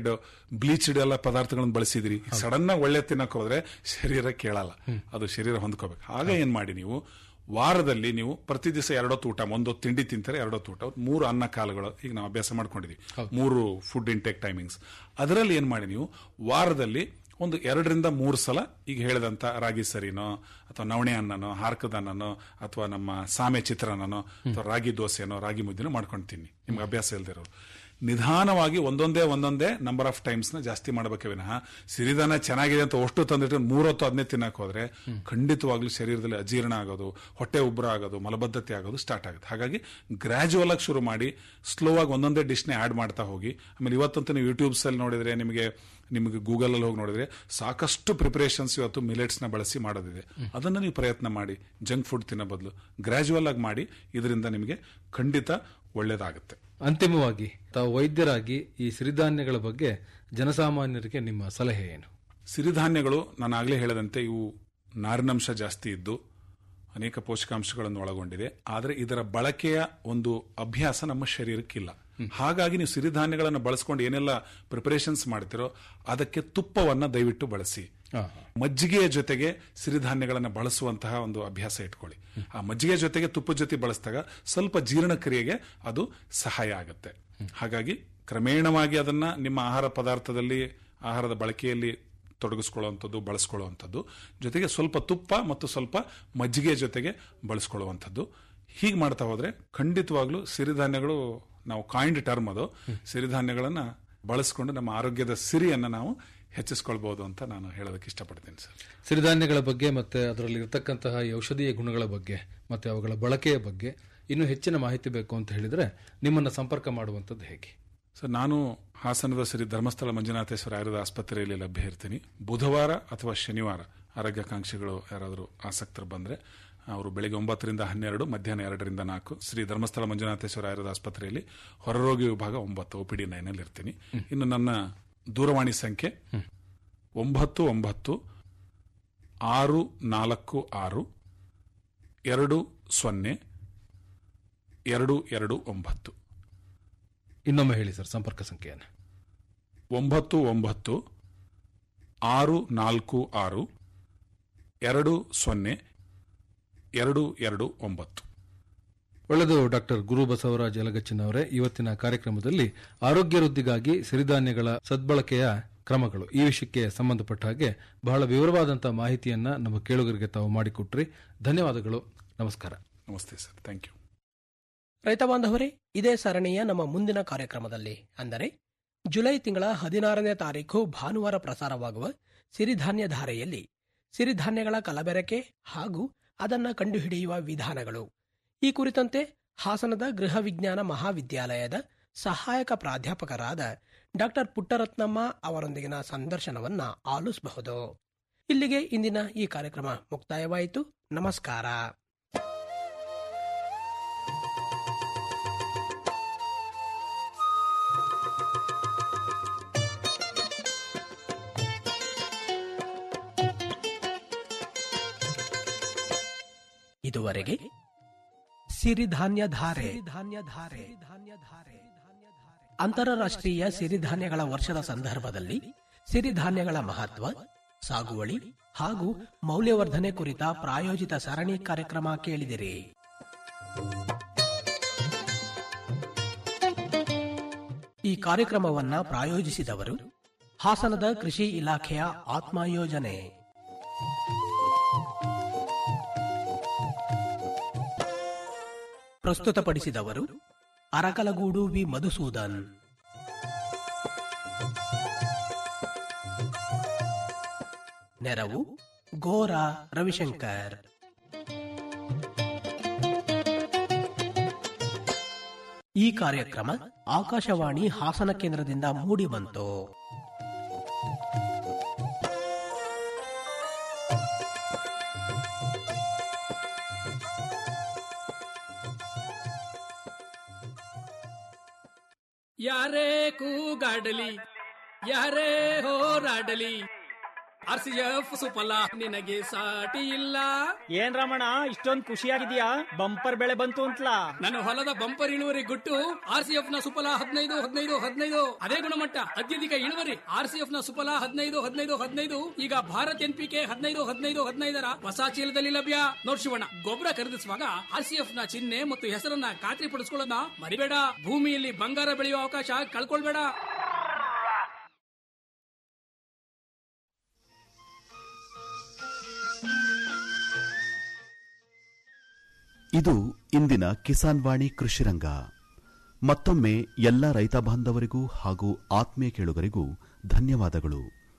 ಬ್ಲೀಚ್ಡ್ ಎಲ್ಲ ಪದಾರ್ಥಗಳನ್ನು ಬಳಸಿದಿರಿ ಸಡನ್ ಆಗಿ ಒಳ್ಳೆ ತಿನ್ನಕ್ ಹೋದ್ರೆ ಶರೀರ ಕೇಳಲ್ಲ ಅದು ಶರೀರ ಹೊಂದ್ಕೋಬೇಕು ಆಗ ಏನ್ ಮಾಡಿ ನೀವು ವಾರದಲ್ಲಿ ನೀವು ಪ್ರತಿ ದಿವಸ ಎರಡೊತ್ತು ಊಟ ಒಂದೊತ್ತು ತಿಂಡಿ ತಿಂತಾರೆ ಎರಡೊತ್ತು ಊಟ ಮೂರು ಅನ್ನ ಕಾಲುಗಳು ಈಗ ನಾವು ಅಭ್ಯಾಸ ಮಾಡ್ಕೊಂಡಿದೀವಿ ಮೂರು ಫುಡ್ ಇಂಟೇಕ್ ಟೈಮಿಂಗ್ಸ್ ಅದರಲ್ಲಿ ಏನ್ ಮಾಡಿ ನೀವು ವಾರದಲ್ಲಿ ಒಂದು ಎರಡರಿಂದ ಮೂರು ಸಲ ಈಗ ಹೇಳಿದಂತ ರಾಗಿ ಸರಿನೋ ಅಥವಾ ನವಣೆ ಅನ್ನನೋ ಹಾರ್ಕದ ಅನ್ನನೋ ಅಥವಾ ನಮ್ಮ ಸಾಮೆ ಚಿತ್ರಾನ್ನನೋ ಅಥವಾ ರಾಗಿ ದೋಸೆನೋ ರಾಗಿ ಮುದ್ದೆನೋ ಮಾಡ್ಕೊಂಡು ತಿನ್ನಿ ನಿಮ್ಗೆ ಅಭ್ಯಾಸ ಇಲ್ದಿರೋರು ನಿಧಾನವಾಗಿ ಒಂದೊಂದೇ ಒಂದೊಂದೇ ನಂಬರ್ ಆಫ್ ಟೈಮ್ಸ್ ನ ಜಾಸ್ತಿ ಮಾಡಬೇಕೆ ವಿನಃ ಸಿರಿಧಾನ ಚೆನ್ನಾಗಿದೆ ಅಂತ ಅಷ್ಟು ತಂದಿಟ್ಟು ಮೂರೊತ್ತು ಅದನ್ನೇ ತಿನ್ನಕ್ ಹೋದ್ರೆ ಖಂಡಿತವಾಗ್ಲೂ ಶರೀರದಲ್ಲಿ ಅಜೀರ್ಣ ಆಗೋದು ಹೊಟ್ಟೆ ಉಬ್ಬರ ಆಗೋದು ಮಲಬದ್ಧತೆ ಆಗೋದು ಸ್ಟಾರ್ಟ್ ಆಗುತ್ತೆ ಹಾಗಾಗಿ ಗ್ರಾಜುವಲ್ ಆಗಿ ಶುರು ಮಾಡಿ ಸ್ಲೋ ಆಗಿ ಒಂದೊಂದೇ ಡಿಶ್ನೇ ಆಡ್ ಮಾಡ್ತಾ ಹೋಗಿ ಆಮೇಲೆ ಇವತ್ತಂತೂ ನೀವು ಯೂಟ್ಯೂಬ್ಸ್ ಅಲ್ಲಿ ನೋಡಿದ್ರೆ ನಿಮಗೆ ನಿಮಗೆ ಗೂಗಲ್ ಅಲ್ಲಿ ಹೋಗಿ ನೋಡಿದ್ರೆ ಸಾಕಷ್ಟು ಪ್ರಿಪರೇಷನ್ಸ್ ಇವತ್ತು ಮಿಲೆಟ್ಸ್ ನ ಬಳಸಿ ಮಾಡೋದಿದೆ ಅದನ್ನ ನೀವು ಪ್ರಯತ್ನ ಮಾಡಿ ಜಂಕ್ ಫುಡ್ ತಿನ್ನೋ ಬದಲು ಗ್ರಾಜುವಲ್ ಆಗಿ ಮಾಡಿ ಇದರಿಂದ ನಿಮಗೆ ಖಂಡಿತ ಒಳ್ಳೇದಾಗುತ್ತೆ ಅಂತಿಮವಾಗಿ ತಾವು ವೈದ್ಯರಾಗಿ ಈ ಸಿರಿಧಾನ್ಯಗಳ ಬಗ್ಗೆ ಜನಸಾಮಾನ್ಯರಿಗೆ ನಿಮ್ಮ ಸಲಹೆ ಏನು ಸಿರಿಧಾನ್ಯಗಳು ನಾನು ಆಗಲೇ ಹೇಳಿದಂತೆ ಇವು ನಾರಿನಂಶ ಜಾಸ್ತಿ ಇದ್ದು ಅನೇಕ ಪೋಷಕಾಂಶಗಳನ್ನು ಒಳಗೊಂಡಿದೆ ಆದರೆ ಇದರ ಬಳಕೆಯ ಒಂದು ಅಭ್ಯಾಸ ನಮ್ಮ ಶರೀರಕ್ಕಿಲ್ಲ ಹಾಗಾಗಿ ನೀವು ಸಿರಿಧಾನ್ಯಗಳನ್ನು ಬಳಸ್ಕೊಂಡು ಏನೆಲ್ಲ ಪ್ರಿಪರೇಷನ್ಸ್ ಮಾಡ್ತಿರೋ ಅದಕ್ಕೆ ತುಪ್ಪವನ್ನ ದಯವಿಟ್ಟು ಬಳಸಿ ಮಜ್ಜಿಗೆಯ ಜೊತೆಗೆ ಸಿರಿಧಾನ್ಯಗಳನ್ನು ಬಳಸುವಂತಹ ಒಂದು ಅಭ್ಯಾಸ ಇಟ್ಕೊಳ್ಳಿ ಆ ಮಜ್ಜಿಗೆ ಜೊತೆಗೆ ತುಪ್ಪದ ಜೊತೆ ಬಳಸಿದಾಗ ಸ್ವಲ್ಪ ಜೀರ್ಣಕ್ರಿಯೆಗೆ ಅದು ಸಹಾಯ ಆಗುತ್ತೆ ಹಾಗಾಗಿ ಕ್ರಮೇಣವಾಗಿ ಅದನ್ನ ನಿಮ್ಮ ಆಹಾರ ಪದಾರ್ಥದಲ್ಲಿ ಆಹಾರದ ಬಳಕೆಯಲ್ಲಿ ತೊಡಗಿಸ್ಕೊಳ್ಳುವಂಥದ್ದು ಬಳಸ್ಕೊಳ್ಳುವಂಥದ್ದು ಜೊತೆಗೆ ಸ್ವಲ್ಪ ತುಪ್ಪ ಮತ್ತು ಸ್ವಲ್ಪ ಮಜ್ಜಿಗೆ ಜೊತೆಗೆ ಬಳಸ್ಕೊಳ್ಳುವಂಥದ್ದು ಹೀಗೆ ಮಾಡ್ತಾ ಹೋದ್ರೆ ಖಂಡಿತವಾಗ್ಲೂ ಸಿರಿಧಾನ್ಯಗಳು ನಾವು ಕಾಯಿಂಡ್ ಟರ್ಮ್ ಅದು ಸಿರಿಧಾನ್ಯಗಳನ್ನ ಬಳಸ್ಕೊಂಡು ನಮ್ಮ ಆರೋಗ್ಯದ ಸಿರಿಯನ್ನ ನಾವು ಹೆಚ್ಚಿಸ್ಕೊಳ್ಬಹುದು ಅಂತ ನಾನು ಹೇಳೋದಕ್ಕೆ ಇಷ್ಟಪಡ್ತೀನಿ ಸರ್ ಸಿರಿಧಾನ್ಯಗಳ ಬಗ್ಗೆ ಮತ್ತೆ ಅದರಲ್ಲಿ ಇರತಕ್ಕಂತಹ ಈ ಔಷಧೀಯ ಗುಣಗಳ ಬಗ್ಗೆ ಮತ್ತೆ ಅವುಗಳ ಬಳಕೆಯ ಬಗ್ಗೆ ಇನ್ನೂ ಹೆಚ್ಚಿನ ಮಾಹಿತಿ ಬೇಕು ಅಂತ ಹೇಳಿದ್ರೆ ನಿಮ್ಮನ್ನ ಸಂಪರ್ಕ ಮಾಡುವಂಥದ್ದು ಹೇಗೆ ಸರ್ ನಾನು ಹಾಸನದ ಶ್ರೀ ಧರ್ಮಸ್ಥಳ ಮಂಜುನಾಥೇಶ್ವರ ಆಯುರ್ವೇದ ಆಸ್ಪತ್ರೆಯಲ್ಲಿ ಲಭ್ಯ ಇರ್ತೀನಿ ಬುಧವಾರ ಅಥವಾ ಶನಿವಾರ ಆರೋಗ್ಯಾಕಾಂಕ್ಷಿಗಳು ಯಾರಾದರೂ ಆಸಕ್ತರು ಬಂದ್ರೆ ಅವರು ಬೆಳಿಗ್ಗೆ ಒಂಬತ್ತರಿಂದ ಹನ್ನೆರಡು ಮಧ್ಯಾಹ್ನ ಎರಡರಿಂದ ನಾಲ್ಕು ಶ್ರೀ ಧರ್ಮಸ್ಥಳ ಮಂಜುನಾಥೇಶ್ವರ ಆಯುರ್ವೇದ ಆಸ್ಪತ್ರೆಯಲ್ಲಿ ಹೊರರೋಗಿ ವಿಭಾಗ ಒಂಬತ್ತು ಒಪಿಡಿ ನೈನಲ್ಲಿ ಇರ್ತೀನಿ ಇನ್ನು ನನ್ನ ದೂರವಾಣಿ ಸಂಖ್ಯೆ ಒಂಬತ್ತು ಒಂಬತ್ತು ಆರು ನಾಲ್ಕು ಆರು ಎರಡು ಸೊನ್ನೆ ಎರಡು ಎರಡು ಒಂಬತ್ತು ಇನ್ನೊಮ್ಮೆ ಹೇಳಿ ಸರ್ ಸಂಪರ್ಕ ಸಂಖ್ಯೆಯನ್ನು ಒಂಬತ್ತು ಒಂಬತ್ತು ಆರು ನಾಲ್ಕು ಆರು ಎರಡು ಸೊನ್ನೆ ಎರಡು ಎರಡು ಒಂಬತ್ತು ಒಳ್ಳೆಯದು ಡಾಕ್ಟರ್ ಗುರು ಬಸವರಾಜ್ ಯಲಗಚ್ಚಿನವರೇ ಇವತ್ತಿನ ಕಾರ್ಯಕ್ರಮದಲ್ಲಿ ಆರೋಗ್ಯ ವೃದ್ಧಿಗಾಗಿ ಸಿರಿಧಾನ್ಯಗಳ ಸದ್ಬಳಕೆಯ ಕ್ರಮಗಳು ಈ ವಿಷಯಕ್ಕೆ ಸಂಬಂಧಪಟ್ಟ ಹಾಗೆ ಬಹಳ ವಿವರವಾದಂತಹ ಮಾಹಿತಿಯನ್ನ ನಮ್ಮ ಕೇಳುಗರಿಗೆ ತಾವು ಮಾಡಿಕೊಟ್ರಿ ಧನ್ಯವಾದಗಳು ನಮಸ್ಕಾರ ನಮಸ್ತೆ ಸರ್ ಥ್ಯಾಂಕ್ ಯು ರೈತ ಬಾಂಧವರೇ ಇದೇ ಸರಣಿಯ ನಮ್ಮ ಮುಂದಿನ ಕಾರ್ಯಕ್ರಮದಲ್ಲಿ ಅಂದರೆ ಜುಲೈ ತಿಂಗಳ ಹದಿನಾರನೇ ತಾರೀಕು ಭಾನುವಾರ ಪ್ರಸಾರವಾಗುವ ಸಿರಿಧಾನ್ಯ ಧಾರೆಯಲ್ಲಿ ಸಿರಿಧಾನ್ಯಗಳ ಕಲಬೆರಕೆ ಹಾಗೂ ಅದನ್ನ ಕಂಡುಹಿಡಿಯುವ ವಿಧಾನಗಳು ಈ ಕುರಿತಂತೆ ಹಾಸನದ ಗೃಹ ವಿಜ್ಞಾನ ಮಹಾವಿದ್ಯಾಲಯದ ಸಹಾಯಕ ಪ್ರಾಧ್ಯಾಪಕರಾದ ಡಾಕ್ಟರ್ ಪುಟ್ಟರತ್ನಮ್ಮ ಅವರೊಂದಿಗಿನ ಸಂದರ್ಶನವನ್ನ ಆಲಿಸಬಹುದು ಇಲ್ಲಿಗೆ ಇಂದಿನ ಈ ಕಾರ್ಯಕ್ರಮ ಮುಕ್ತಾಯವಾಯಿತು ನಮಸ್ಕಾರ ಇದುವರೆಗೆ ಸಿರಿಧಾನ್ಯ ಧಾರೆ ಧಾನ್ಯ ಧಾರೆ ಧಾನ್ಯ ಧಾರೆ ಅಂತಾರಾಷ್ಟ್ರೀಯ ಸಿರಿಧಾನ್ಯಗಳ ವರ್ಷದ ಸಂದರ್ಭದಲ್ಲಿ ಸಿರಿಧಾನ್ಯಗಳ ಮಹತ್ವ ಸಾಗುವಳಿ ಹಾಗೂ ಮೌಲ್ಯವರ್ಧನೆ ಕುರಿತ ಪ್ರಾಯೋಜಿತ ಸರಣಿ ಕಾರ್ಯಕ್ರಮ ಕೇಳಿದಿರಿ ಈ ಕಾರ್ಯಕ್ರಮವನ್ನ ಪ್ರಾಯೋಜಿಸಿದವರು ಹಾಸನದ ಕೃಷಿ ಇಲಾಖೆಯ ಆತ್ಮ ಯೋಜನೆ ಪ್ರಸ್ತುತಪಡಿಸಿದವರು ಅರಕಲಗೂಡು ವಿ ಮಧುಸೂದನ್ ನೆರವು ಗೋರಾ ರವಿಶಂಕರ್ ಈ ಕಾರ್ಯಕ್ರಮ ಆಕಾಶವಾಣಿ ಹಾಸನ ಕೇಂದ್ರದಿಂದ ಮೂಡಿಬಂತು ಯಾರೇ ಕೂಗಾಡಲಿ ಯಾರೇ ಹೋರಾಡಲಿ ಆರ್ ಸಿ ಎಫ್ ಸುಫಲ ನಿನಗೆ ಸಾಟಿ ಇಲ್ಲ ಏನ್ ರಮಣ ಇಷ್ಟೊಂದ್ ಖುಷಿಯಾಗಿದ್ಯಾ ಬಂಪರ್ ಬೆಳೆ ಬಂತು ಅಂತಲಾ ನನ್ನ ಹೊಲದ ಬಂಪರ್ ಇಳುವರಿ ಗುಟ್ಟು ಆರ್ ಸಿ ಎಫ್ ನ ಸುಫಲ ಹದಿನೈದು ಹದಿನೈದು ಹದಿನೈದು ಅದೇ ಗುಣಮಟ್ಟ ಅತ್ಯಧಿಕ ಇಳುವರಿ ಆರ್ ಸಿ ಎಫ್ ನ ಸುಫಲ ಹದಿನೈದು ಹದಿನೈದು ಹದಿನೈದು ಈಗ ಭಾರತ್ ಎನ್ ಪಿ ಕೆ ಹದಿನೈದು ಹದಿನೈದು ಹದಿನೈದರ ಹೊಸ ಚೀಲದಲ್ಲಿ ಲಭ್ಯ ನೋಡ್ ಶಿವಣ್ಣ ಗೊಬ್ಬರ ಖರೀದಿಸುವಾಗ ಆರ್ ಸಿ ಎಫ್ ನ ಚಿಹ್ನೆ ಮತ್ತು ಹೆಸರನ್ನ ಖಾತ್ರಿ ಪಡಿಸ್ಕೊಳ್ಳೋದನ್ನ ಮರಿಬೇಡ ಭೂಮಿಯಲ್ಲಿ ಬಂಗಾರ ಬೆಳೆಯುವ ಅವಕಾಶ ಕಳ್ಕೊಳ್ಬೇಡ ಇದು ಇಂದಿನ ಕಿಸಾನ್ ವಾಣಿ ಕೃಷಿರಂಗ ಮತ್ತೊಮ್ಮೆ ಎಲ್ಲ ರೈತ ಬಾಂಧವರಿಗೂ ಹಾಗೂ ಆತ್ಮೀಯ ಕೇಳುಗರಿಗೂ ಧನ್ಯವಾದಗಳು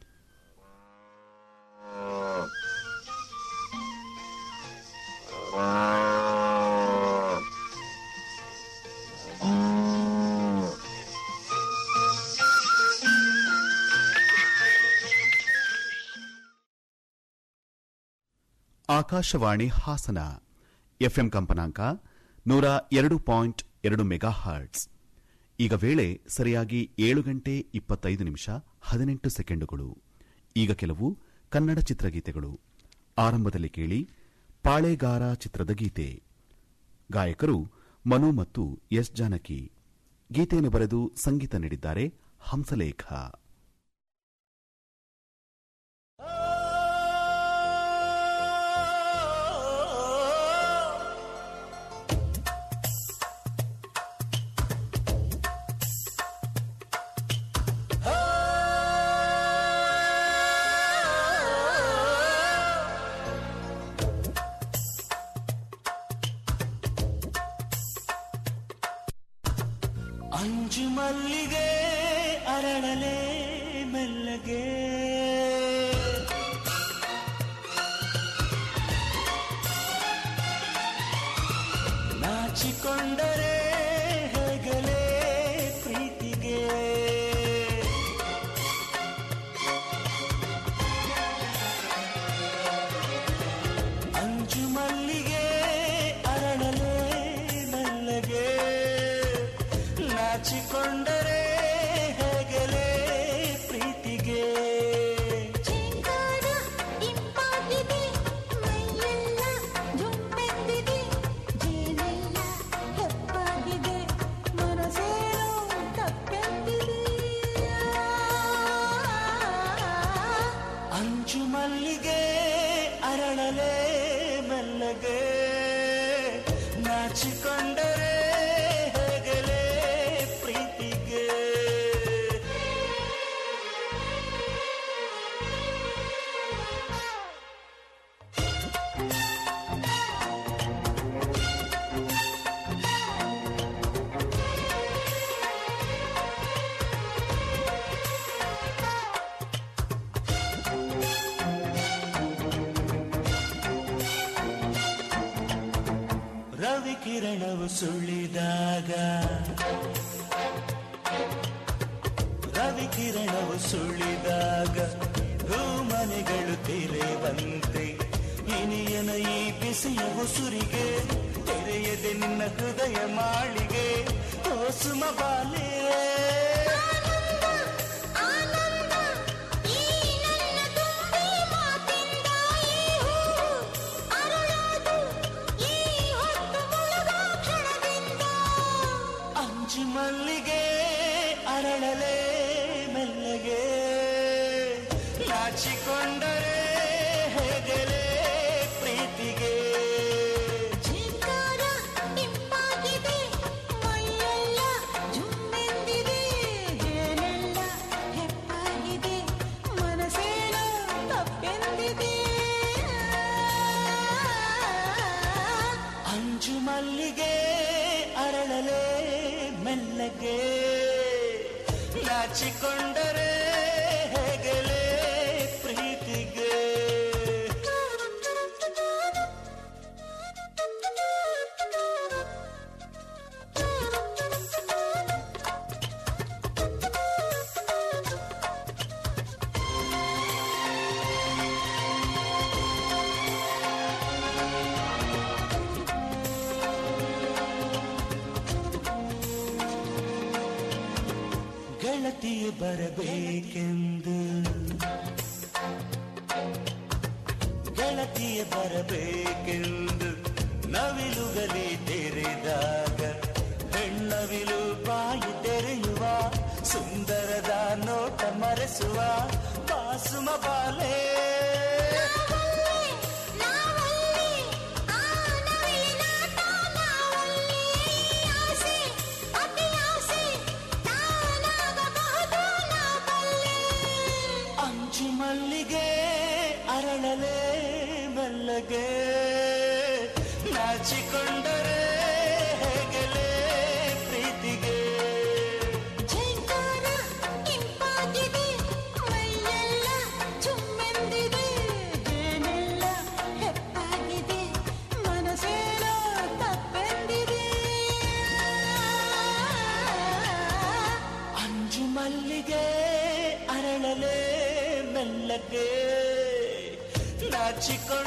ಆಕಾಶವಾಣಿ ಹಾಸನ ಎಫ್ಎಂ ಕಂಪನಾಂಕ ನೂರ ಎರಡು ಪಾಯಿಂಟ್ ಎರಡು ಮೆಗಾ ಹರ್ಟ್ಸ್ ಈಗ ವೇಳೆ ಸರಿಯಾಗಿ ಏಳು ಗಂಟೆ ಇಪ್ಪತ್ತೈದು ನಿಮಿಷ ಹದಿನೆಂಟು ಸೆಕೆಂಡುಗಳು ಈಗ ಕೆಲವು ಕನ್ನಡ ಚಿತ್ರಗೀತೆಗಳು ಆರಂಭದಲ್ಲಿ ಕೇಳಿ ಪಾಳೆಗಾರ ಚಿತ್ರದ ಗೀತೆ ಗಾಯಕರು ಮನು ಮತ್ತು ಎಸ್ ಜಾನಕಿ ಗೀತೆಯನ್ನು ಬರೆದು ಸಂಗೀತ ನೀಡಿದ್ದಾರೆ ಹಂಸಲೇಖ ಅಂಜು ಮಲ್ಲಿಗೆ ಅರಳಲೆ ಮೆಲ್ಲಗೆ ನಾಚಿಕೊಂಡರೆ ಹೆಗಲೇ ಪ್ರೀತಿಗೆ ಅಂಜು ಮಲ್ಲಿಗೆ ಅರಳಲೆ ಮೆಲ್ಲಗೆ ನಾಚಿಕೊಂಡರೆ ಹೆಗಲೇ ಪ್ರೀತಿಗೆ ಚೆಂಗಾದ ಇಂಪಾಗಿದೆ ಮೈಯೆಲ್ಲ ಜುಂಬೆಂದಿದೆ ಜೇನೆಲ್ಲ ಹೆಪ್ಪಾಗಿದೆ ಮನಸ್ಸೇನೋ ತಪ್ಪೆಂದಿದೆ ಅಂಚು ಮಲ್ಲಿಗೆ ಅರಳಲೆ ಮೆಲ್ಲಗೆ ನಾಚಿಕೊಂಡರೆ ಹೆಗಲೇ ಪ್ರೀತಿಗೆ ರವಿ ಕಿರಣವು ಸುಳಿದಾಗ ರವಿ ಕಿರಣವು ಸುಳಿದಾಗ ಹೂಮನೆಗಳು ತೆರೆವಂತೆ ಇನಿಯನ ಈ ಬಿಸಿಯ ಉಸುರಿಗೆ ತೆರೆಯದೆ ನಿನ್ನ ಹೃದಯ ಮಾಳಿಗೆ ಓ ಸುಮ ಬಾಲೆ ಆನಂದ ಈ ನನ್ನ ತುಂಬಿ ಮಾತಿಂದ ಈ ಹೂ ಅರಳೋದು ಈ ಹೊತ್ತು ಮುಳುಗೋ ಕ್ಷಣದಿಂದ ಅಂಜು ಮಲ್ಲಿಗೆ ಅರಳಲೆ ಮೆಲ್ಲಗೆ ನಾಚಿಕೊಂಡರೆ ಹೆಗಲೇ ಪ್ರೀತಿಗೆ ಝೇಂಕಾರ ಇಂಪಾಗಿದೆ ಮೈಯೆಲ್ಲ ಜುಮ್ಮೆಂದಿದೆ ಜೇನೆಲ್ಲ ಹೆಪ್ಪಾಗಿದೆ ಮನಸ್ಸೇನೋ ತಪ್ಪೆಂದಿದೆ ಅಂಜು ಮಲ್ಲಿಗೆ ಅರಳಲೆ ಮೆಲ್ಲಗೆ ನಾಚಿಕೊಂಡರೆ ಹೆಗಲೇ ಪ್ರೀತಿಗೆ ಗೆಳತಿಯು ಬರಬೇಕೆಂದು ಗೆಳತಿಯ ಬರಬೇಕೆಂದು ನವಿಲುಗಲಿ ತೆರೆದಾಗ ಹೆಣ್ಣವಿಲು ಬಾಯಿ ತೆರೆಯುವ ಸುಂದರದ ನೋಟ ಮರೆಸುವ ಬಾಸುಮ ಬಾಲೆ ಅಂಚು ಮಲ್ಲಿಗೆ ಅರಳಲೆ ಮೆಲ್ಲಗೆ ನಾಚಿಕೊಂಡರೆ ಹೇಗೆಲೆ ಪ್ರೀತಿಗೆ ಜೈಕಾರ ಇಂಪಾಗಿದೆ ಮೈಯೆಲ್ಲ ಚುಮ್ಮೆಂದಿದೆ ಏನೆಲ್ಲ ಹೆಪ್ಪಾಗಿದೆ ಮನಸ್ಸೇನೋ ತಪ್ಪೆಂದಿದೆ ಅಂಜು ಮಲ್ಲಿಗೆ ಅರಳಲೆ ಮೆಲ್ಲಗೆ ನಾಚಿಕೊಂಡ